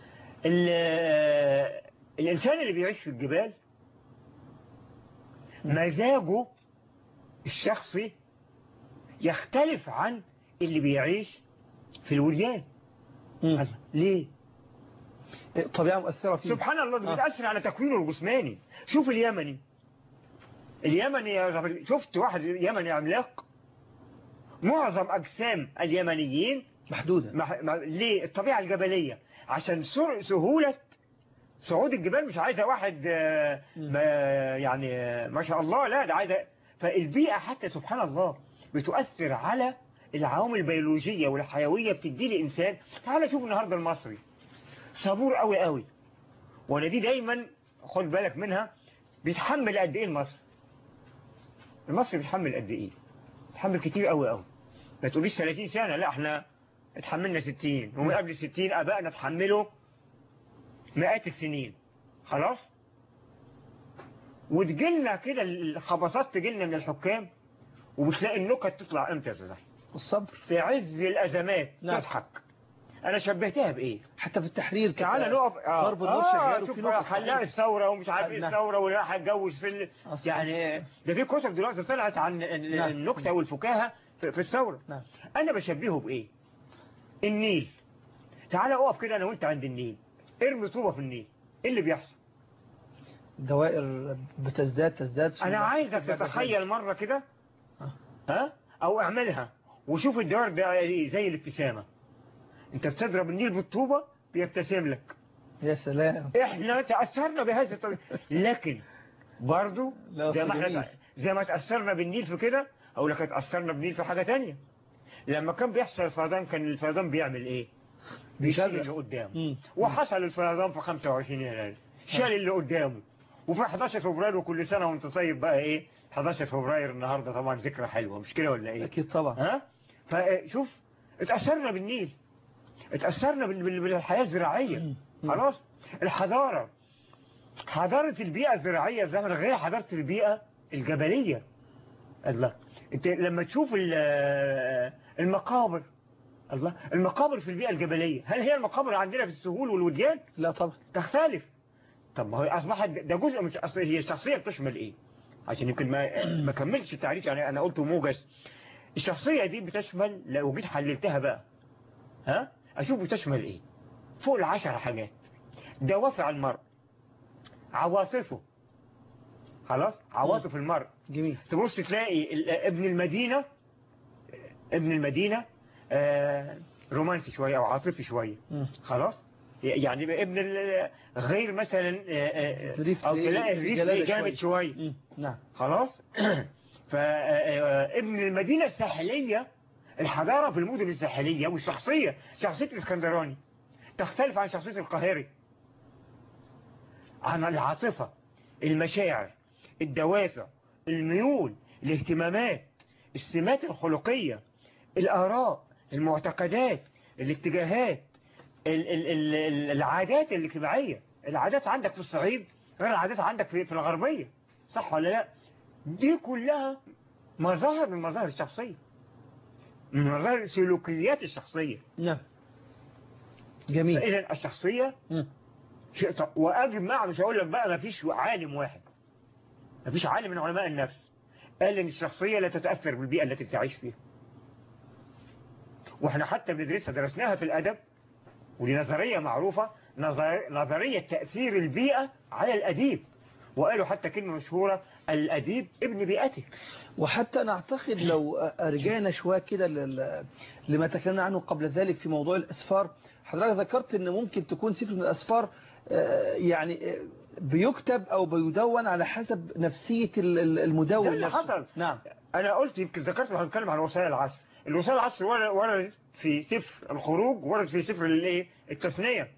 ال- الانسان اللي بيعيش في الجبال مزاجه الشخصي يختلف عن اللي بيعيش في الوديان مم. ليه طبيعة مؤثرة فيه سبحان الله ده آه. بيتأثر على تكوينه الجسماني شوف اليمني اليمني يا زغل- شفت واحد يمني عملاق معظم أجسام اليمنيين محدودة مع... مع... ليه الطبيعة الجبلية عشان سر... سهولة صعود الجبال مش عايزة واحد آه، مم. ما يعني آه، ما شاء الله لا ده عايزة فالبيئة حتى سبحان الله بتؤثر على العوامل البيولوجية والحيوية بتدي لي إنسان تعال شوف النهاردة المصري صبور قوي قوي وانا دي دايما خد بالك منها بيتحمل قد ايه المصري المصري بيتحمل قد ايه بيتحمل كتير قوي قوي ما تقوليش 30 سنة لا احنا اتحملنا 60 ومن قبل 60 ابائنا اتحملوا مئات السنين خلاص وتجيلنا كده الخبصات تجيلنا من الحكام وبتلاقي النكت تطلع امتى يا استاذ أحمد؟ الصبر في عز الازمات نعم. تضحك انا شبهتها بايه حتى في التحرير كده تعالى نقف ضرب النور شغال شوف وفي نقط حلاق صحيح. الثورة ومش عارف ايه نعم. الثورة واللي راح يتجوز في ال... أصلاً. يعني ده في كتب دلوقتي طلعت عن ال- نعم. النكتة والفكاهة في في الثورة نعم انا بشبهه بايه النيل تعالى اقف كده انا وانت عند النيل ارمي طوبة في النيل ايه اللي بيحصل دوائر بتزداد تزداد ثم انا عايزك ترجع تتخيل مرة كده آه. ها او اعملها وشوف الدوائر ده إيه، زي الابتسامة انت بتضرب النيل بالطوبة بيبتسم لك يا سلام احنا تأثرنا بهذا الطريق لكن برضو لا، زي ما أصل جميل. احنا زي ما تأثرنا بالنيل في كده اقول لك اتأثرنا بالنيل في حاجة تانية لما كان بيحصل الفيضان كان الفيضان بيعمل ايه بيشيل بيشرق. اللي قدامه مم. وحصل الفيضان في 25 يناير شال اللي قدامه وفي 11 فبراير وكل سنة وانت طيب بقى ايه 11 فبراير النهاردة طبعا ذكرى حلوة مش كده ولا ايه أكيد طبعا ها فشوف اتأثرنا بالنيل اتأثرنا بال- بال- بالحياة الزراعية خلاص الحضارة حضارة البيئة الزراعية زمن غير حضارة البيئة الجبلية الله انت لما تشوف ال- المقابر الله المقابر في البيئة الجبلية هل هي المقابر عندنا في السهول والوديان لا طبعا تختلف طب ما هي اصبحت ده جزء من أصل هي الشخصيه بتشمل ايه عشان يمكن ما ما كملتش التعريف يعني انا قلت موجز الشخصيه دي بتشمل لو جيت حللتها بقى ها اشوف بتشمل ايه فوق العشر حاجات دوافع المرء عواطفه خلاص عواطف المرء جميل تبص تلاقي ال- ابن المدينة ابن المدينة آه، رومانسي شوية أو عاطفي شوية مم. خلاص يعني ابن ال- غير مثلا آه، آه، الريف أو تلاقيه تلاقي الريف جلالة جامد شوية مم. نعم خلاص فابن المدينة الساحلية الحضارة في المدن الساحلية والشخصية شخصية الاسكندراني تختلف عن شخصية القاهري عن العاطفة المشاعر الدوافع الميول الاهتمامات السمات الخلقية الآراء المعتقدات الاتجاهات ال- ال- ال- ال- العادات الاجتماعية العادات عندك في الصعيد غير العادات عندك في في الغربية صح ولا لا دي كلها مظاهر من مظاهر الشخصية من مظاهر سلوكيات الشخصية نعم جميل فإذا الشخصية مم. شيء ط- وأجمع مش هقول لك بقى ما فيش عالم واحد ما فيش عالم من علماء النفس قال إن الشخصية لا تتأثر بالبيئة التي تعيش فيها واحنا حتى بندرسها درسناها في الأدب ودي نظرية معروفة نظر- نظرية تأثير البيئة على الأديب وقالوا حتى كلمة مشهورة الأديب ابن بيئته وحتى أنا أعتقد لو رجعنا شوية كده لل- لما تكلمنا عنه قبل ذلك في موضوع الأسفار حضرتك ذكرت أن ممكن تكون سفر من الأسفار آه، يعني آه، بيكتب أو بيدون على حسب نفسية ال- ال- ده المدون اللي نفسه. حصل. نعم أنا قلت يمكن ذكرت لو هنتكلم عن وسائل العصر الوسائل العصر ورد ورد في سفر الخروج ورد في سفر الايه التثنية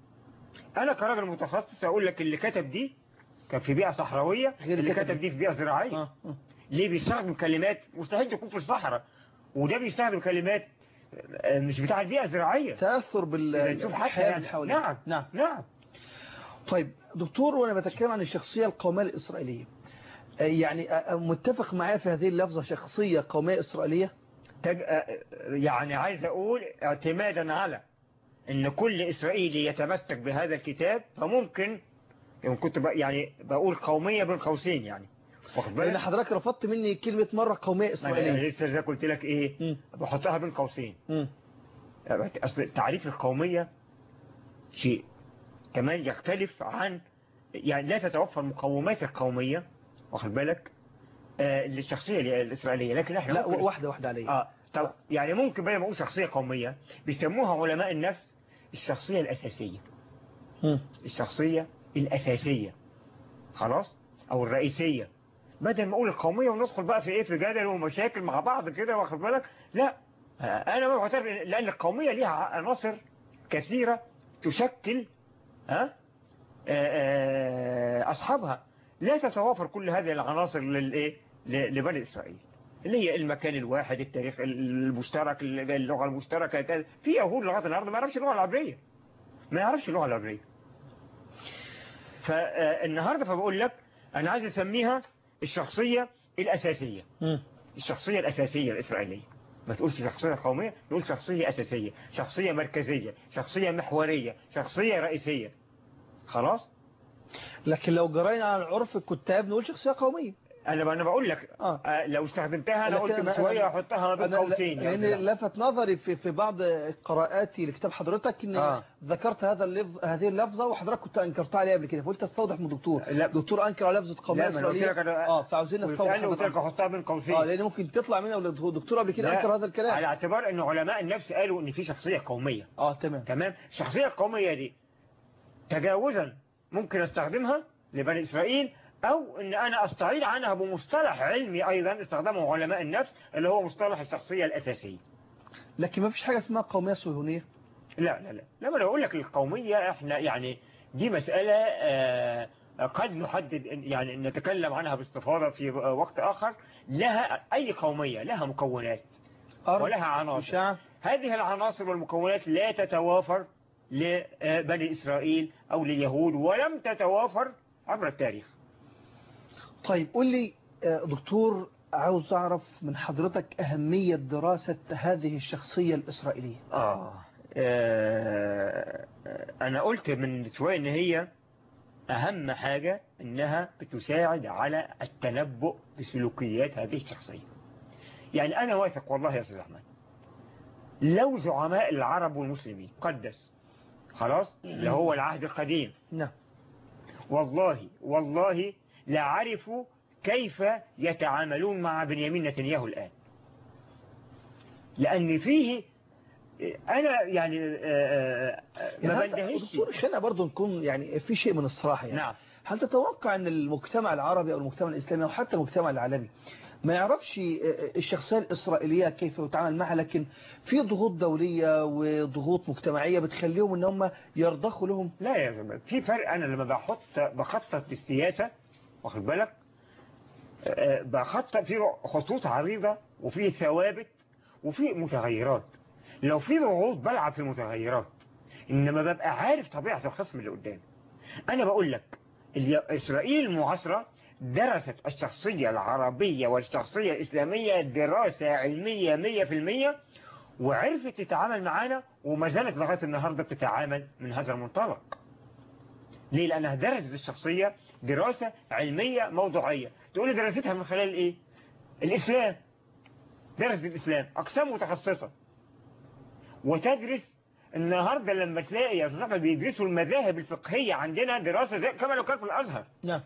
أنا كراجل متخصص أقول لك اللي كتب دي كان في بيئة صحراوية غير اللي كتب كتب دي في بيئة زراعية آه، آه. ليه بيستخدم كلمات مستحيل تكون في الصحراء وده بيستخدم كلمات آه، مش بتاع البيئة الزراعية تأثر إذا نشوف حتى بالحياة يعني اللي نعم نعم نعم طيب دكتور وانا بتكلم عن الشخصية القومية الإسرائيلية آه، يعني آه، متفق معايا في هذه اللفظة شخصية قومية إسرائيلية تج... آه، يعني عايز أقول اعتمادا على ان كل إسرائيلي يتمسك بهذا الكتاب فممكن يعني كنت بق... يعني بقول قومية بين قوسين يعني واخد لأن بالك حضرتك رفضت مني كلمة مرة قومية أنا إسرائيلية لسه زي قلت لك ايه مم. بحطها بين قوسين مم. أصل تعريف القومية شيء كمان يختلف عن يعني لا تتوفر مقومات القومية واخد بالك آه للشخصية الإسرائيلية لكن احنا لا ممكن- واحدة واحدة عليا اه طب يعني ممكن بدل ما اقول شخصية قومية بيسموها علماء النفس الشخصية الأساسية مم. الشخصية الأساسية خلاص أو الرئيسية بدل ما أقول القومية وندخل بقى في إيه في جدل ومشاكل مع بعض كده واخد بالك لا آه، أنا ما بعتبر لأن القومية ليها عناصر كثيرة تشكل ها آه، آه، أصحابها لا تتوافر كل هذه العناصر للإيه ل- لبني إسرائيل اللي هي المكان الواحد التاريخ المشترك اللغة المشتركة كذا. في يهود لغاية النهارده ما يعرفش اللغة العبرية ما يعرفش اللغة العبرية فالنهاردة فبقول لك أنا عايز أسميها الشخصية الأساسية مم. الشخصية الأساسية الإسرائيلية ما تقولش شخصية قومية نقول شخصية أساسية شخصية مركزية شخصية محورية شخصية رئيسية خلاص لكن لو جرينا على عرف الكتاب نقول شخصية قومية أنا أنا بقول لك آه. آه، لو استخدمتها أنا لكن قلت من أنا- شوية أنا- أحطها بين أنا قوسين لأن يعني. لفت نظري في في بعض قراءاتي لكتاب حضرتك إن آه. ذكرت هذا اللفظ هذه اللفظة وحضرتك كنت أنكرتها عليها قبل كده فقلت استوضح من دكتور لا. دكتور أنكر على لفظة قومية لا، ما أنا قلت إسرائيلية لك أنا- اه فعاوزين نستوضح وسألني قلت لك حضرتك. أحطها بين قوسين اه لأن ممكن تطلع منها ولا دكتور قبل كده لا، أنكر هذا الكلام على اعتبار أن علماء النفس قالوا أن في شخصية قومية اه تمام تمام الشخصية القومية دي تجاوزا ممكن استخدمها لبني إسرائيل أو أن أنا أستعيد عنها بمصطلح علمي أيضا استخدمه علماء النفس اللي هو مصطلح الشخصية الأساسية لكن ما فيش حاجة اسمها قومية صهيونية لا لا لا لما أنا أقول لك القومية إحنا يعني دي مسألة آه، قد نحدد يعني نتكلم عنها باستفاضة في وقت آخر لها أي قومية لها مكونات أرض ولها عناصر شعب هذه العناصر والمكونات لا تتوافر لبني إسرائيل أو لليهود ولم تتوافر عبر التاريخ طيب قول لي دكتور عاوز أعرف من حضرتك أهمية دراسة هذه الشخصية الإسرائيلية آه. آه أنا قلت من شوية إن هي أهم حاجة إنها بتساعد على التنبؤ بسلوكيات هذه الشخصية يعني أنا واثق والله يا أستاذ أحمد لو زعماء العرب والمسلمين قدس خلاص اللي هو العهد القديم نعم والله والله لا عرفوا كيف يتعاملون مع بنيامين نتنياهو الآن لأن فيه أنا يعني ما بندهش دكتور خلينا برضه نكون يعني في شيء من الصراحة يعني نعم هل تتوقع أن المجتمع العربي أو المجتمع الإسلامي أو حتى المجتمع العالمي ما يعرفش الشخصية الإسرائيلية كيف يتعامل معها لكن في ضغوط دولية وضغوط مجتمعية بتخليهم ان هم يرضخوا لهم لا يا جماعة في فرق أنا لما بحط بخطط للسياسة واخد بالك بخطط في خطوط عريضة وفي ثوابت وفي متغيرات لو في ضغوط بلعب في المتغيرات إنما ببقى عارف طبيعة الخصم اللي قدامي أنا بقول لك إسرائيل المعاصرة درست الشخصية العربية والشخصية الإسلامية دراسة علمية مية في المية وعرفت تتعامل معانا وما زالت لغاية النهاردة تتعامل من هذا المنطلق ليه لأنها درست الشخصية دراسة علمية موضوعية تقول لي دراستها من خلال إيه الإسلام درست الإسلام أقسام متخصصة وتدرس النهاردة لما تلاقي يا أستاذ بيدرسوا المذاهب الفقهية عندنا دراسة زي كما لو كان في الأزهر نعم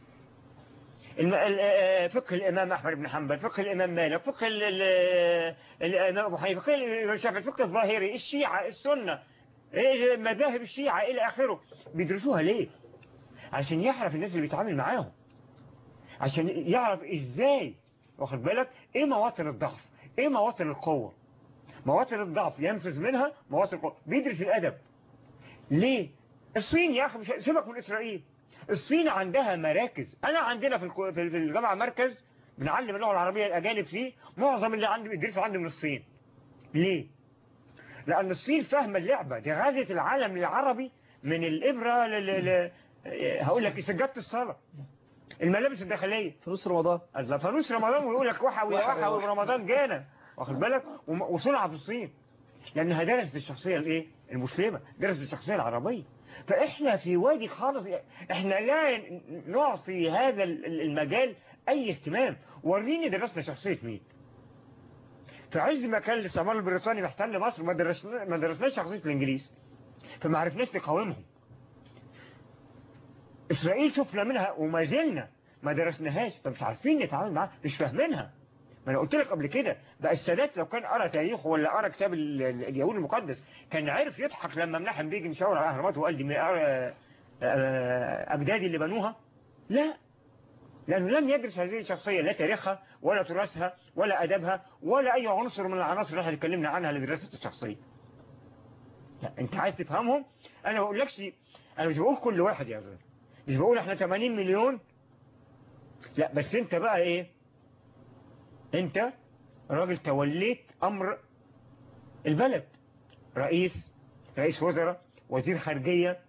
فقه الإمام أحمد بن حنبل فقه الإمام مالك فقه الإمام أبو حنيفة فقه الإمام الشافعي فقه الظاهري الشيعة السنة مذاهب الشيعة إلى آخره بيدرسوها ليه عشان يعرف الناس اللي بيتعامل معاهم عشان يعرف إزاي واخد بالك إيه مواطن الضعف إيه مواطن القوة مواطن الضعف ينفذ منها مواطن القوة بيدرس الأدب ليه الصين يا أخي سيبك من إسرائيل الصين عندها مراكز أنا عندنا في في الجامعة مركز بنعلم اللغة العربية الأجانب فيه معظم اللي عندي بيدرسوا عندي من الصين ليه؟ لأن الصين فاهمة اللعبة دي غزت العالم العربي من الإبرة لل... ل... هقول لك سجادة الصلاة الملابس الداخلية فلوس رمضان فلوس رمضان ويقول لك وحوي وحوي ورمضان جانا واخد بالك وصنع في الصين لأنها درست الشخصية الايه المسلمة درست الشخصية العربية فإحنا في وادي خالص إحنا لا نعطي هذا المجال أي اهتمام وريني درسنا شخصية مين في عز ما كان الاستعمار البريطاني محتل مصر ما درسنا ما درسناش شخصية الإنجليز فما عرفناش نقاومهم إسرائيل شفنا منها وما زلنا ما درسناهاش فمش عارفين نتعامل معاها مش فاهمينها ما انا قلت لك قبل كده بقى السادات لو كان قرا تاريخه ولا قرا كتاب اليهود المقدس كان عارف يضحك لما منحم بيجي مشاور على الاهرامات وقال دي اجدادي اللي بنوها لا لانه لم يدرس هذه الشخصيه لا تاريخها ولا تراثها ولا ادبها ولا اي عنصر من العناصر اللي احنا اتكلمنا عنها لدراسه الشخصيه لا انت عايز تفهمهم انا ما بقولكش انا مش بقول كل واحد يا زلمه مش بقول احنا 80 مليون لا بس انت بقى ايه انت راجل توليت امر البلد رئيس رئيس وزراء وزير خارجية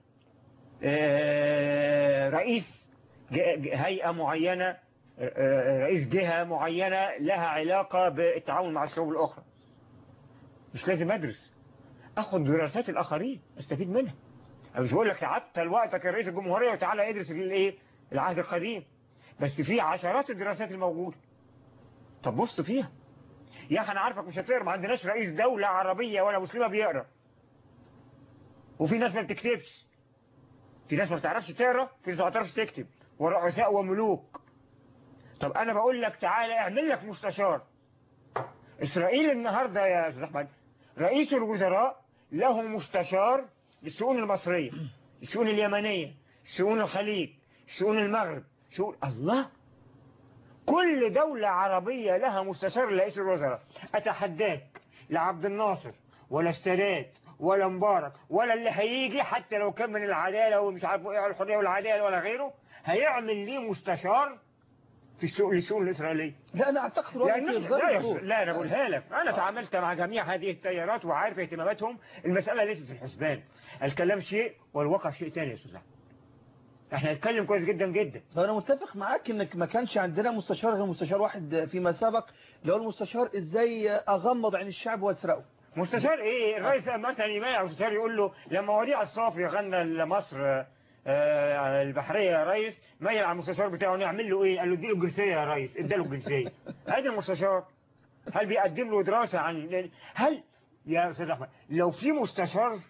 رئيس هيئة معينة رئيس جهة معينة لها علاقة بالتعاون مع الشعوب الأخرى مش لازم أدرس أخذ دراسات الآخرين أستفيد منها أنا مش بقول لك تعطل وقتك يا رئيس الجمهورية وتعالى ادرس الايه العهد القديم بس في عشرات الدراسات الموجودة طب بص فيها يا اخي انا عارفك مش هتقرا ما عندناش رئيس دولة عربية ولا مسلمة بيقرا وفي ناس ما بتكتبش في ناس ما بتعرفش تقرا في ناس ما بتعرفش تكتب ورؤساء وملوك طب انا بقول لك تعالى اعمل لك مستشار اسرائيل النهاردة يا استاذ احمد رئيس الوزراء له مستشار للشؤون المصرية الشؤون اليمنية شؤون الخليج شؤون المغرب شؤون الله كل دولة عربية لها مستشار لرئيس الوزراء أتحداك لعبد الناصر ولا السادات ولا مبارك ولا اللي هيجي حتى لو كان من العدالة ومش عارف ايه الحرية والعدالة ولا غيره هيعمل ليه مستشار في السوق السوق الإسرائيلية لا أنا أعتقد الوضع يعني في لا, غير يا الظروف. أستاذ- لا أنا بقولها لك أنا تعاملت مع جميع هذه التيارات وعارف اهتماماتهم المسألة ليست في الحسبان الكلام شيء والواقع شيء ثاني يا أستاذ أحمد. احنا نتكلم كويس جدا جدا طب أنا متفق معاك إنك ما كانش عندنا مستشار غير مستشار واحد فيما سبق اللي هو المستشار إزاي أغمض عن الشعب وأسرقه مستشار ايه الرئيس مثلا يمانع المستشار يقول له لما وديع الصافي غنى لمصر آه، آه، البحرية يا ريس ميل على المستشار بتاعه نعمل له ايه قال له اديله الجنسية يا ريس اداله الجنسية ادي المستشار هل بيقدم له دراسة عن هل يا استاذ احمد لو في مستشار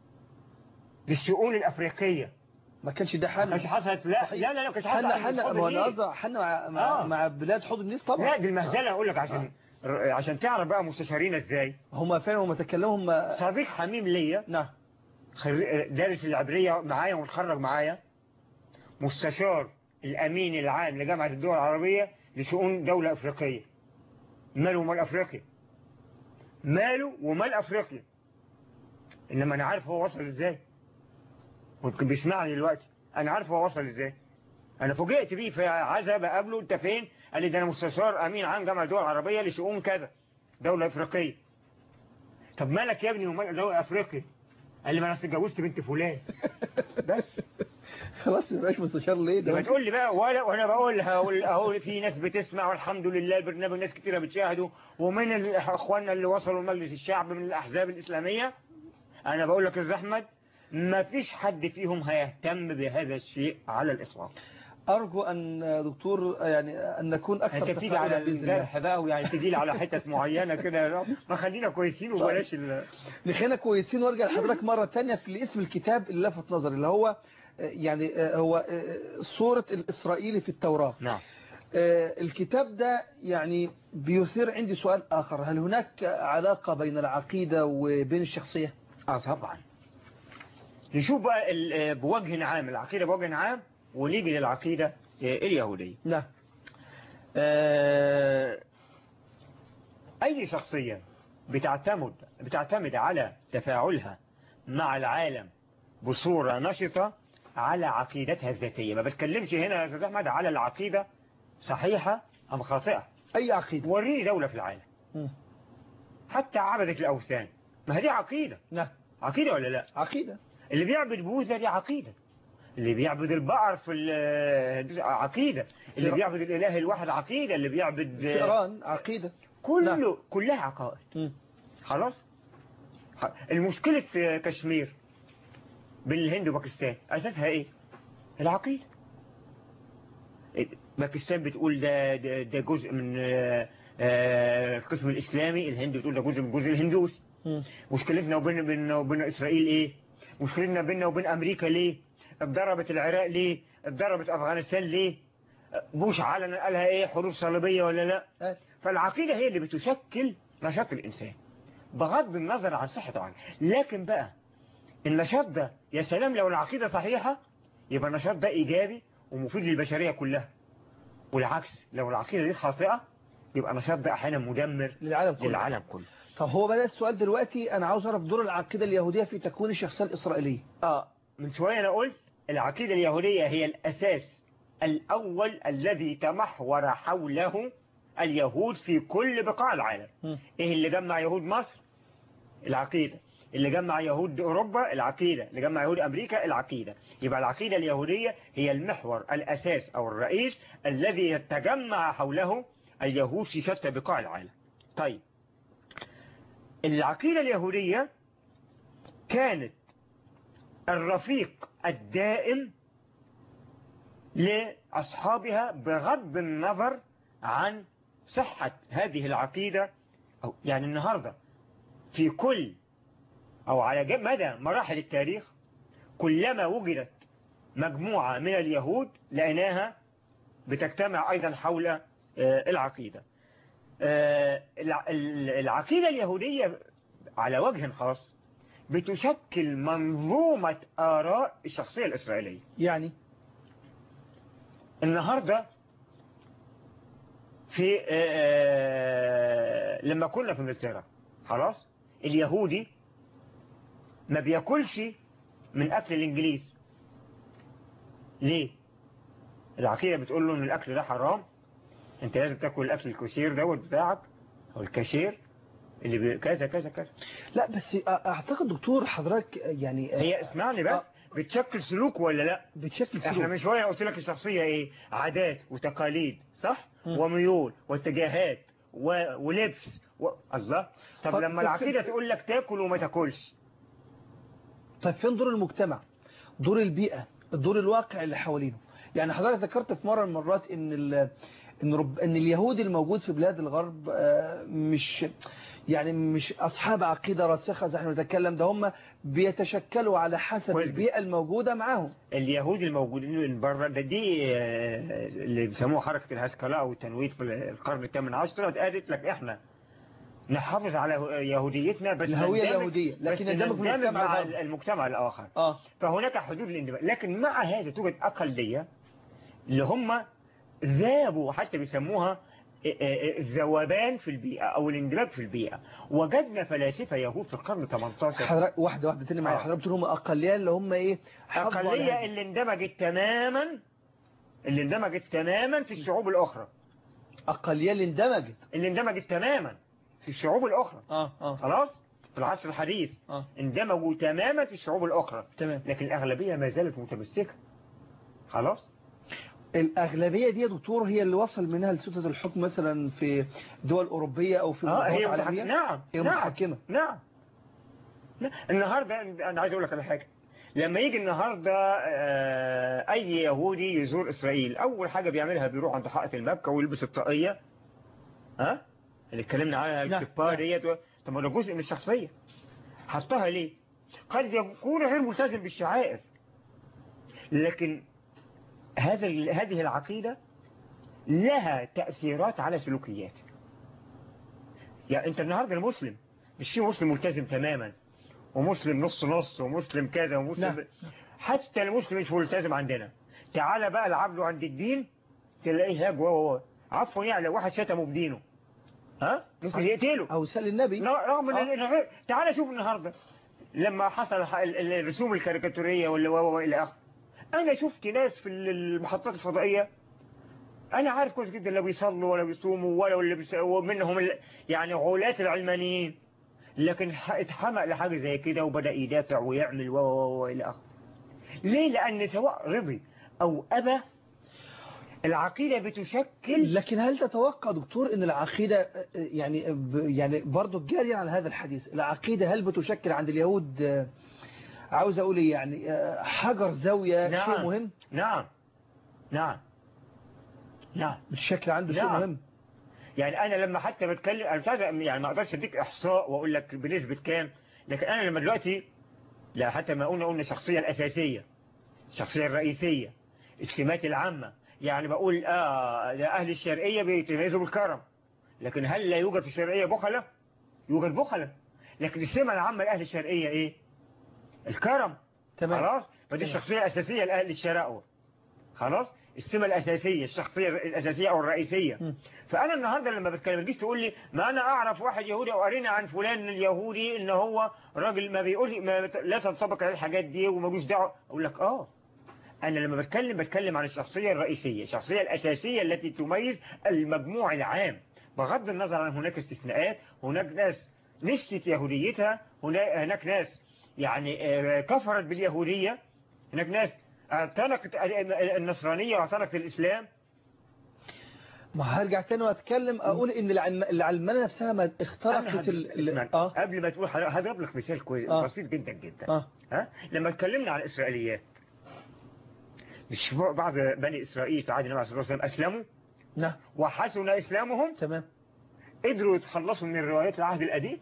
للشؤون الافريقية ما كانش ده ما حل كانش حصلت لا صحيح. لا لا ما كانش حنا حصلت حنا ما هو أنا قصدي حنا مع, مع, آه. مع بلاد حوض النيل طبعا لا دي المهزلة اقول لك عشان عشان تعرف بقى مستشارين ازاي هم فعلا هم تكلموا هم صديق حميم ليا نعم خري- دارس العبرية معايا ومتخرج معايا مستشار الأمين العام لجامعة الدول العربية لشؤون دولة أفريقية ماله ومال أفريقيا ماله ومال أفريقيا إنما أنا عارف هو وصل إزاي ممكن بيسمعني دلوقتي أنا عارف هو وصل إزاي أنا فوجئت بيه في عزا بقابله أنت فين قال لي ده أنا مستشار أمين عام جامعة الدول العربية لشؤون كذا دولة أفريقية طب مالك يا ابني ومال دولة أفريقيا قال لي ما انا اتجوزت بنت فلان بس خلاص ما يبقاش مستشار ليه لما ده تقول لي بقى ولا وانا بقولها اقول اهو في ناس بتسمع والحمد لله البرنامج ناس كتيره بتشاهده ومن ال- اخواننا اللي وصلوا لمجلس الشعب من الاحزاب الاسلاميه انا بقول لك يا أستاذ احمد ما فيش حد فيهم هيهتم بهذا الشيء على الاطلاق أرجو أن دكتور يعني أن نكون أكثر انت بتيجي على تفاعلا بإذن الله الجرح بقى ويعني تجي لي على حتت معينه كده يا رب. ما خلينا كويسين وبلاش ال... نخلينا كويسين وارجع لحضرتك مرة تانية في اسم الكتاب اللي لفت نظري اللي هو آه، يعني آه، هو آه، صورة الإسرائيلي في التوراة نعم آه، الكتاب ده يعني بيثير عندي سؤال آخر هل هناك علاقة بين العقيدة وبين الشخصية اه طبعا نشوف بقى ال- بوجه عام العقيدة بوجه عام ونيجي للعقيدة اليهودية نعم آه، أي شخصية بتعتمد بتعتمد على تفاعلها مع العالم بصورة نشطة على عقيدتها الذاتية ما بتكلمش هنا يا أستاذ أحمد على العقيدة صحيحة أم خاطئة أي عقيدة وريني دولة في العالم مم. حتى عبدة الأوثان ما هي دي عقيدة نعم عقيدة ولا لا عقيدة اللي بيعبد بوذا دي عقيدة اللي بيعبد البقر في ال- عقيدة اللي في- بيعبد الإله الواحد عقيدة اللي بيعبد في إيران عقيدة كله نعم. كلها عقائد مم. خلاص ح- المشكلة في كشمير بين الهند وباكستان أساسها إيه العقيدة باكستان بتقول ده ده, ده جزء من آه، آه، القسم الإسلامي الهند بتقول ده جزء من الجزء الهندوسي مم. مشكلتنا وبين بيننا وبين إسرائيل إيه مشكلتنا بيننا وبين أمريكا ليه اتضربت العراق ليه اتضربت أفغانستان ليه بوش علنا قالها إيه حروب صليبية ولا لا آه. فالعقيدة هي اللي بتشكل نشاط الإنسان بغض النظر عن صحته عنه لكن بقى النشاط ده يا سلام لو العقيدة صحيحة يبقى النشاط ده إيجابي ومفيد للبشرية كلها والعكس لو العقيدة دي خاطئة يبقى النشاط ده أحيانا مدمر للعالم كله للعالم كله طب هو بدأ السؤال دلوقتي أنا عاوز أعرف دور العقيدة اليهودية في تكوين الشخصية الإسرائيلية آه من شوية أنا قلت العقيدة اليهودية هي الأساس الأول الذي تمحور حوله اليهود في كل بقاع العالم مم. إيه اللي جمع يهود مصر العقيدة اللي جمع يهود أوروبا العقيدة اللي جمع يهود أمريكا العقيدة يبقى العقيدة اليهودية هي المحور الأساس أو الرئيس الذي يتجمع حوله اليهود في شتى بقاع العالم طيب العقيدة اليهودية كانت الرفيق الدائم لأصحابها بغض النظر عن صحة هذه العقيدة أو يعني النهاردة في كل أو على ج- مدى مراحل التاريخ كلما وجدت مجموعة من اليهود لقيناها بتجتمع أيضا حول آه، العقيدة آه، الع- ال- العقيدة اليهودية على وجه خاص بتشكل منظومة آراء الشخصية الإسرائيلية يعني النهاردة في آه، لما كنا في انجلترا خلاص اليهودي ما بياكلش من اكل الانجليز ليه العقيدة بتقول له ان الاكل ده حرام انت لازم تاكل الاكل الكشير دوت بتاعك او الكاشير اللي بي- كذا كذا كذا لا بس اعتقد دكتور حضرتك يعني هي اسمعني بس آه. بتشكل سلوك ولا لا بتشكل احنا سلوك من شويه قلت لك الشخصيه ايه عادات وتقاليد صح مم. وميول واتجاهات و... ولبس و... الله طب طب- لما طب- العقيده تقول لك تاكل وما تاكلش طيب فين دور المجتمع دور البيئة دور الواقع اللي حوالينه يعني حضرتك ذكرت في مرة من المرات ان ال ان رب ان اليهودي الموجود في بلاد الغرب آه، مش يعني مش اصحاب عقيدة راسخة زي احنا بنتكلم ده هم بيتشكلوا على حسب كويس. البيئة الموجودة معاهم اليهود الموجودين من بره ده دي آه، اللي بيسموها حركه الهسكله او التنوير في القرن الثامن عشر قالت لك احنا نحافظ على يهوديتنا بس الهوية نندمج- اليهودية، بس لكن نندمج في نندمج المجتمع مع الغربي. المجتمع الاخر اه فهناك حدود الاندماج لكن مع هذا توجد أقلية اللي هم ذابوا حتى بيسموها الذوبان في البيئة أو الاندماج في البيئة وجدنا فلاسفة يهود في القرن 18 حضرتك واحدة واحدة تاني معايا آه. حضرتك بتقول هم اقلية اللي هم ايه حافظوا على أقلية هذا. اللي اندمجت تماما اللي اندمجت تماما في الشعوب الأخرى اقلية اللي اندمجت اللي اندمجت تماما في الشعوب الأخرى اه اه خلاص في العصر الحديث اه اندمجوا تماما في الشعوب الأخرى تمام لكن الأغلبية ما زالت متمسكة خلاص الأغلبية دي يا دكتور هي اللي وصل منها لسلطة الحكم مثلا في دول أوروبية أو في اه منظمات هي عالمية متحكمة نعم هي نعم متحكمة نعم لا، النهاردة أنا عايز أقول لك على حاجة لما يجي النهاردة آه، أي يهودي يزور إسرائيل أول حاجة بيعملها بيروح عند حائط المكة ويلبس الطاقية ها اللي اتكلمنا عنها نعم، الكبار نعم. ديت و- طب ما ده جزء من الشخصية حطها ليه؟ قد يكون غير ملتزم بالشعائر لكن هذا ال- هذه العقيدة لها تأثيرات على سلوكياته يعني أنت النهاردة المسلم مش في مسلم ملتزم تماما ومسلم نص نص ومسلم كذا ومسلم نعم. حتى المسلم مش ملتزم عندنا تعال بقى العب له عند الدين تلاقيه هاج و عفوا يعني لو واحد شتمه بدينه ها ممكن يقتله أو سأل النبي لا، رغم ان آه. إن غير تعال شوف النهارده لما حصل ح- ال- ال- الرسوم الكاريكاتوريه واللي و- و- الى اخره انا شفت ناس في ال- المحطات الفضائيه انا عارف كويس جدا لا بيصلوا ولا بيصوموا ولا اللي بيس... ومنهم ال... يعني غلاة العلمانيين لكن ح- اتحمق لحاجه زي كده وبدا يدافع ويعمل و و و الى اخره ليه لان سواء رضي او ابى العقيده بتشكل لكن هل تتوقع دكتور ان العقيدة آه، يعني ب- يعني برضه جارية على هذا الحديث العقيدة هل بتشكل عند اليهود آه، عاوز اقول إيه يعني آه، حجر زاوية نعم. شيء مهم نعم نعم نعم بتشكل عنده شيء نعم. مهم يعني انا لما حتى بتكلم انا مش عايز يعني ما اقدرش اديك احصاء واقول لك بنسبه كام لكن انا لما دلوقتي لا حتى ما قلنا قلنا الشخصيه الاساسيه الشخصيه الرئيسيه السمات العامه يعني بقول اه ده اهل الشرقيه بيتميزوا بالكرم لكن هل لا يوجد في الشرقيه بخله يوجد بخله لكن السمه العامه لاهل الشرقيه ايه الكرم تمام خلاص فدي تمام. الشخصيه الاساسيه لاهل الشرقوه خلاص السمه الاساسيه الشخصيه الاساسيه او الرئيسيه م. فانا النهارده لما بتكلم تجيش تقول لي ما انا اعرف واحد يهودي او قرينا عن فلان اليهودي ان هو راجل ما بيقول ما لا تنطبق عليه الحاجات دي وملوش دعوه اقول لك اه انا لما بتكلم بتكلم عن الشخصيه الرئيسيه الشخصيه الاساسيه التي تميز المجموع العام بغض النظر عن هناك استثناءات هناك ناس نسيت يهوديتها هنا- هناك ناس يعني آه، كفرت باليهوديه هناك ناس اعتنقت النصرانيه واعتنقت الاسلام ما هرجع تاني واتكلم اقول ان العلم- العلمانة نفسها ما أنا اخترقت هد- ال... اسمع، ال... اه قبل ما تقول حضر- هضرب لك مثال كويس آه. بسيط جدا جدا اه ها لما اتكلمنا عن الاسرائيليات مش بعض بني اسرائيل في عهد النبي صلى الله عليه وسلم اسلموا نعم وحسن اسلامهم تمام قدروا يتخلصوا من الروايات العهد القديم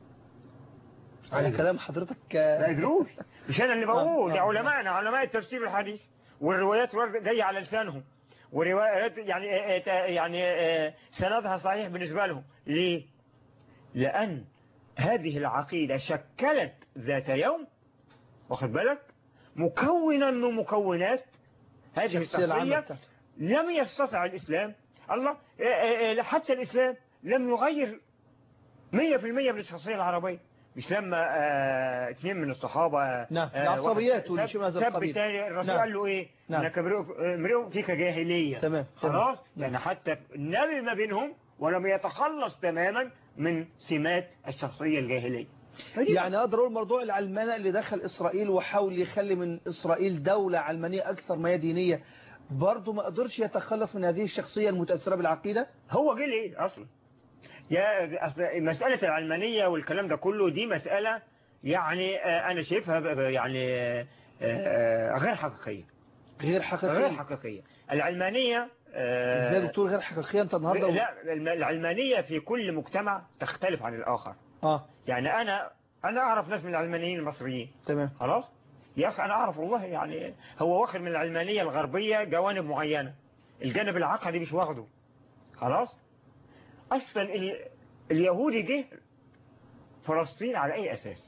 على كلام حضرتك ما آه، قدروش مش انا اللي بقول آه، ده آه. علمائنا علماء التفسير الحديث والروايات ورد- جايه على لسانهم وروايات يعني آه، آه، يعني آه، سندها صحيح بالنسبه لهم ليه؟ لان هذه العقيده شكلت ذات يوم واخد بالك مكونا من مكونات هذه الشخصية العامة الشخصيه بتاعته لم يستطع الإسلام الله آه، آه، آه، حتى الإسلام لم يغير 100% من الشخصية العربية مش لما آه اثنين من الصحابة نعم، آه العصبيات واحد واللي سب- شبه هذا سب القبيل. التاني الرسول نعم. قال له ايه نعم. انك امرؤ امرؤ فيك جاهلية تمام، تمام. خلاص نعم. يعني حتى النبي ما بينهم ولم يتخلص تماما من سمات الشخصية الجاهلية فدي يعني اقدر اقول موضوع العلمانة اللي دخل اسرائيل وحاول يخلي من اسرائيل دولة علمانية اكثر ما هي دينية برضه ما قدرش يتخلص من هذه الشخصية المتأثرة بالعقيدة هو جه ليه اصلا يا أصل مسألة العلمانية والكلام ده كله دي مسألة يعني آه، انا شايفها ب- ب- يعني آه، آه، غير حقيقية غير غير حقيقية حقيقية العلمانية آه، ازاي يا دكتور غير حقيقية انت النهاردة لا الم- العلمانية في كل مجتمع تختلف عن الآخر اه يعني أنا أنا أعرف ناس من العلمانيين المصريين تمام خلاص يا أخي أنا أعرف والله يعني هو واخد من العلمانية الغربية جوانب معينة الجانب العقدي مش واخده خلاص أصلا ال... اليهودي جه فلسطين على أي أساس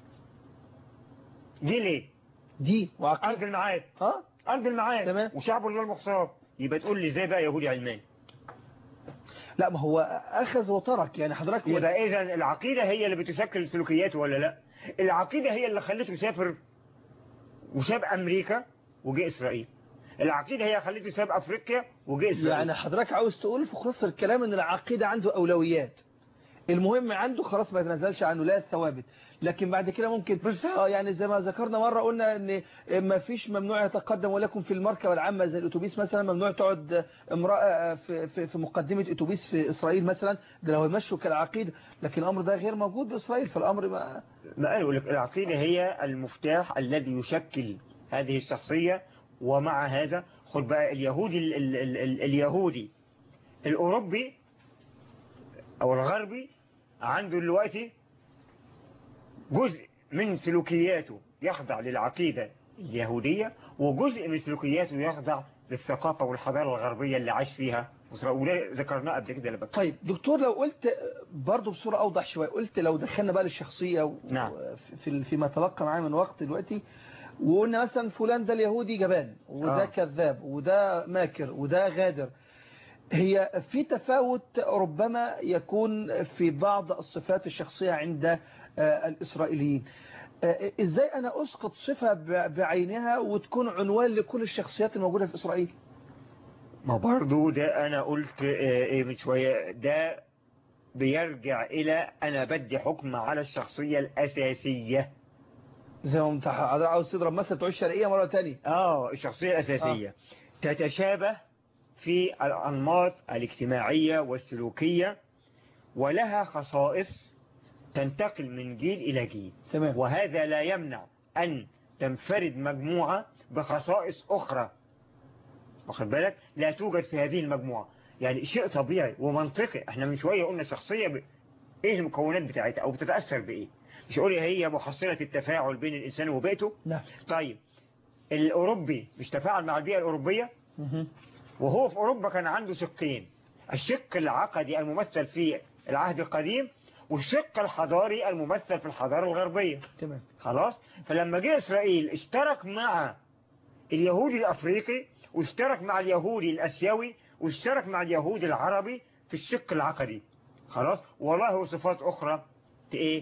جه ليه دي أرض وعقيدة المعاد اه أرض المعاد تمام. وشعب الله المختار يبقى تقول لي ازاي بقى يهودي علماني لا ما هو اخذ وترك يعني حضرتك يبقى اذا العقيدة هي اللي بتشكل سلوكياته ولا لا العقيدة هي اللي خلته يسافر وساب امريكا وجه اسرائيل العقيدة هي خلته يساب افريقيا وجه اسرائيل يعني حضرتك عاوز تقول في خلاصة الكلام ان العقيدة عنده اولويات المهم عنده خلاص ما يتنازلش عنه لا الثوابت لكن بعد كده ممكن بالظبط. اه يعني زي ما ذكرنا مرة قلنا ان ما فيش ممنوع يتقدم ولكن في المركبة العامة زي الاتوبيس مثلا ممنوع تقعد امرأة في, في, في مقدمة اتوبيس في اسرائيل مثلا ده لو يمشوا كالعقيدة لكن الامر ده غير موجود باسرائيل فالامر ما ما قالوا لك العقيدة هي المفتاح الذي يشكل هذه الشخصية ومع هذا خد بقى اليهودي ال ال ال ال اليهودي الأوروبي أو الغربي عنده دلوقتي جزء من سلوكياته يخضع للعقيدة اليهودية وجزء من سلوكياته يخضع للثقافة والحضارة الغربية اللي عاش فيها وده ذكرناه قبل كده لما طيب دكتور لو قلت برضه بصورة أوضح شوية قلت لو دخلنا بقى للشخصية و- نعم. في فيما تبقى معاه من وقت دلوقتي وقلنا مثلا فلان ده اليهودي جبان وده آه. آه. كذاب وده ماكر وده غادر هي في تفاوت ربما يكون في بعض الصفات الشخصية عند آه، الإسرائيليين آه، ازاي انا اسقط صفة ب- بعينها وتكون عنوان لكل الشخصيات الموجودة في اسرائيل ما برضو ده انا قلت آه، ايه من شوية ده بيرجع الى انا بدي حكم على الشخصية الاساسية زي ما انت عاوز تضرب مثلا تعيش شرقية مرة تانية اه الشخصية الاساسية تتشابه في الانماط الاجتماعية والسلوكية ولها خصائص تنتقل من جيل الى جيل تمام وهذا لا يمنع أن تنفرد مجموعة بخصائص أخرى واخد بالك لا توجد في هذه المجموعة يعني شيء طبيعي ومنطقي احنا من شوية قلنا شخصية ب... ايه المكونات بتاعتها او بتتأثر بايه مش قولي هي محصلة التفاعل بين الانسان وبيئته نعم طيب الاوروبي مش تفاعل مع البيئة الاوروبية مهم. وهو في اوروبا كان عنده شقين الشق العقدي الممثل في العهد القديم والشق الحضاري الممثل في الحضارة الغربية تمام خلاص فلما جه إسرائيل اشترك مع اليهودي الأفريقي واشترك مع اليهودي الأسيوي واشترك مع اليهودي العربي في الشق العقدي خلاص وله صفات أخرى ت- إيه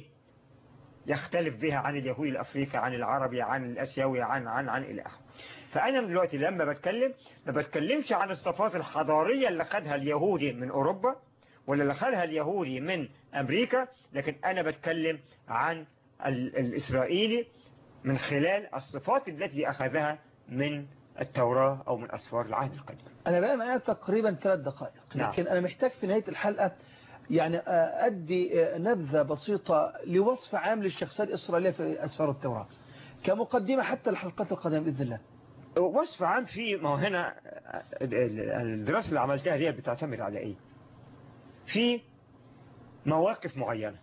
يختلف بها عن اليهودي الأفريقي عن العربي عن الأسيوي عن عن عن إلى آخره فأنا دلوقتي لما بتكلم ما بتكلمش عن الصفات الحضارية اللي خدها اليهودي من أوروبا ولا اللي خدها اليهودي من أمريكا لكن أنا بتكلم عن ال- الإسرائيلي من خلال الصفات التي أخذها من التوراة أو من أسفار العهد القديم أنا بقى معايا تقريبا ثلاث دقائق نعم. لكن أنا محتاج في نهاية الحلقة يعني آه، أدي آه، نبذة بسيطة لوصف عام للشخصية الإسرائيلية في أسفار التوراة كمقدمة حتى الحلقات القادمة بإذن الله وصف عام في ما هو هنا ال- ال- الدراسة اللي عملتها دي بتعتمد على إيه في مواقف معينة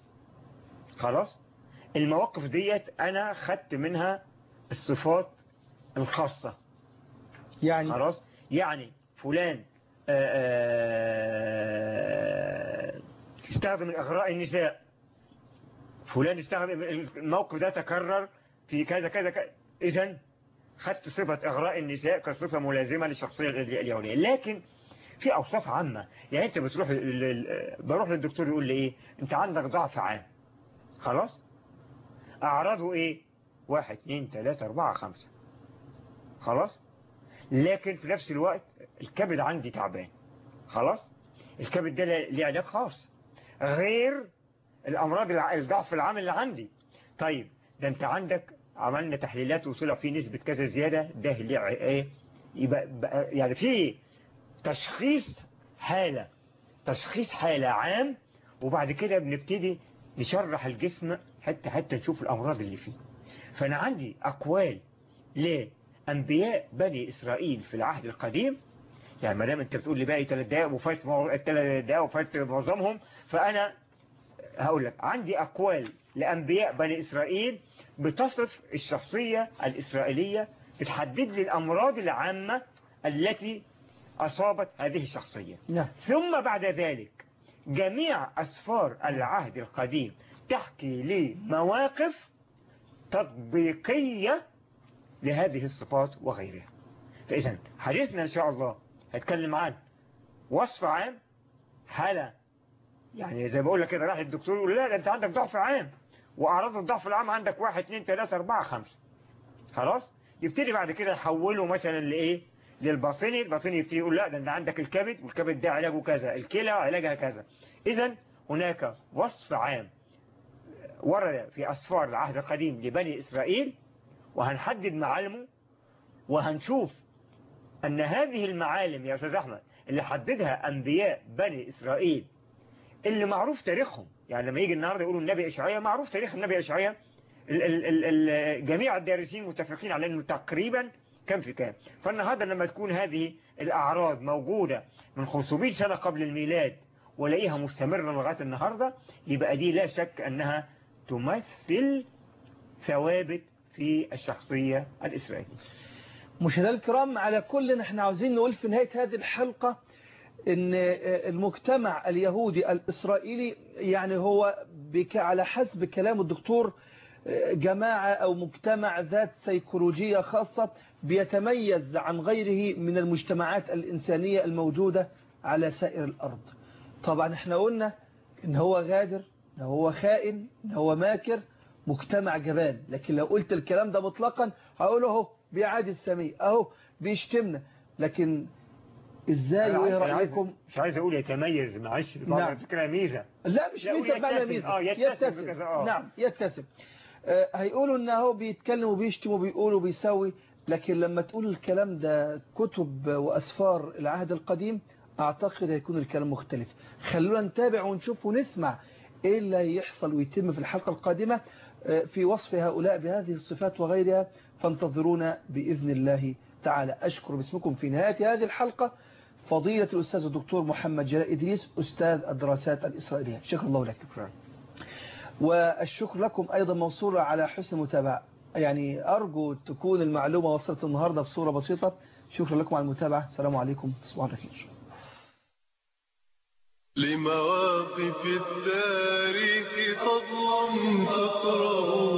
خلاص المواقف ديت أنا خدت منها الصفات الخاصة يعني خلاص يعني فلان آه، آه، استخدم الإغراء النساء فلان استخدم الموقف ده تكرر في كذا كذا كذا إذا خدت صفة إغراء النساء كصفة ملازمة للشخصية ال- اليهودية لكن في أوصاف عامة يعني أنت بتروح ل- ل- بروح للدكتور يقول لي إيه أنت عندك ضعف عام خلاص أعراضه إيه واحد اثنين ثلاثة أربعة خمسة خلاص لكن في نفس الوقت الكبد عندي تعبان خلاص الكبد ده ليه علاج خاص غير الأمراض الع- الضعف العامل اللي عندي طيب ده أنت عندك عملنا تحليلات وطلع في نسبة كذا زيادة ده اللي ع- إيه يبقى بقى- يعني في تشخيص حالة تشخيص حالة عام وبعد كده بنبتدي نشرح الجسم حتى حتى نشوف الأمراض اللي فيه فأنا عندي أقوال لأنبياء بني إسرائيل في العهد القديم يعني ما دام أنت بتقول لي باقي ثلاث دقائق وفات مو... ثلاث دقائق وفات معظمهم فأنا هقول لك عندي أقوال لأنبياء بني إسرائيل بتصف الشخصية الإسرائيلية بتحدد لي الأمراض العامة التي أصابت هذه الشخصية نعم ثم بعد ذلك جميع أسفار العهد القديم تحكي لي مواقف تطبيقية لهذه الصفات وغيرها فإذا حديثنا إن شاء الله هيتكلم عن وصف عام حالة يعني زي ما بقول لك كده راح الدكتور يقول لا ده أنت عندك ضعف عام وأعراض الضعف العام عندك واحد اثنين ثلاثة أربعة خمسة خلاص يبتدي بعد كده يحوله مثلا لإيه للباطني الباطني يبتدي يقول لا ده انت عندك الكبد والكبد ده علاجه كذا الكلى علاجها كذا اذا هناك وصف عام ورد في أسفار العهد القديم لبني إسرائيل وهنحدد معالمه وهنشوف أن هذه المعالم يا أستاذ أحمد اللي حددها أنبياء بني إسرائيل اللي معروف تاريخهم يعني لما يجي النهاردة يقولوا النبي إشعياء معروف تاريخ النبي إشعياء ال ال ال ال جميع الدارسين متفقين على أنه تقريبا كم في كام فالنهاردة لما تكون هذه الأعراض موجودة من 500 سنة قبل الميلاد ولاقيها مستمرة لغاية النهاردة يبقى دي لا شك أنها تمثل ثوابت في الشخصية الإسرائيلية مشاهدينا الكرام على كل احنا عاوزين نقول في نهاية هذه الحلقة ان المجتمع اليهودي الإسرائيلي يعني هو بك على حسب كلام الدكتور جماعة أو مجتمع ذات سيكولوجية خاصة بيتميز عن غيره من المجتمعات الإنسانية الموجودة على سائر الأرض طبعا احنا قلنا ان هو غادر ان هو خائن ان هو ماكر مجتمع جبان لكن لو قلت الكلام ده مطلقا هقول اهو بيعادي السميع اهو بيشتمنا لكن ازاي وايه رايكم مش عايز اقول يتميز معلش نعم. نعم. فكرة ميزة لا مش لا، ميزه يتسم. بمعنى ميزه آه، يتسم بكذا، آه. نعم يتسم آه، هيقولوا ان هو بيتكلم وبيشتم وبيقول وبيسوي لكن لما تقول الكلام ده كتب واسفار العهد القديم اعتقد هيكون الكلام مختلف خلونا نتابع ونشوف ونسمع ايه اللي هيحصل ويتم في الحلقة القادمة آه، في وصف هؤلاء بهذه الصفات وغيرها فانتظرونا بإذن الله تعالى أشكر باسمكم في نهاية هذه الحلقة فضيلة الأستاذ الدكتور محمد جلال إدريس أستاذ الدراسات الإسرائيلية شكر الله لك شكرا والشكر لكم أيضا موصولة على حسن المتابعة يعني أرجو تكون المعلومة وصلت النهاردة بصورة بسيطة شكرا لكم على المتابعة السلام عليكم تصبحوا على خير لمواقف التاريخ تظلم تقرأ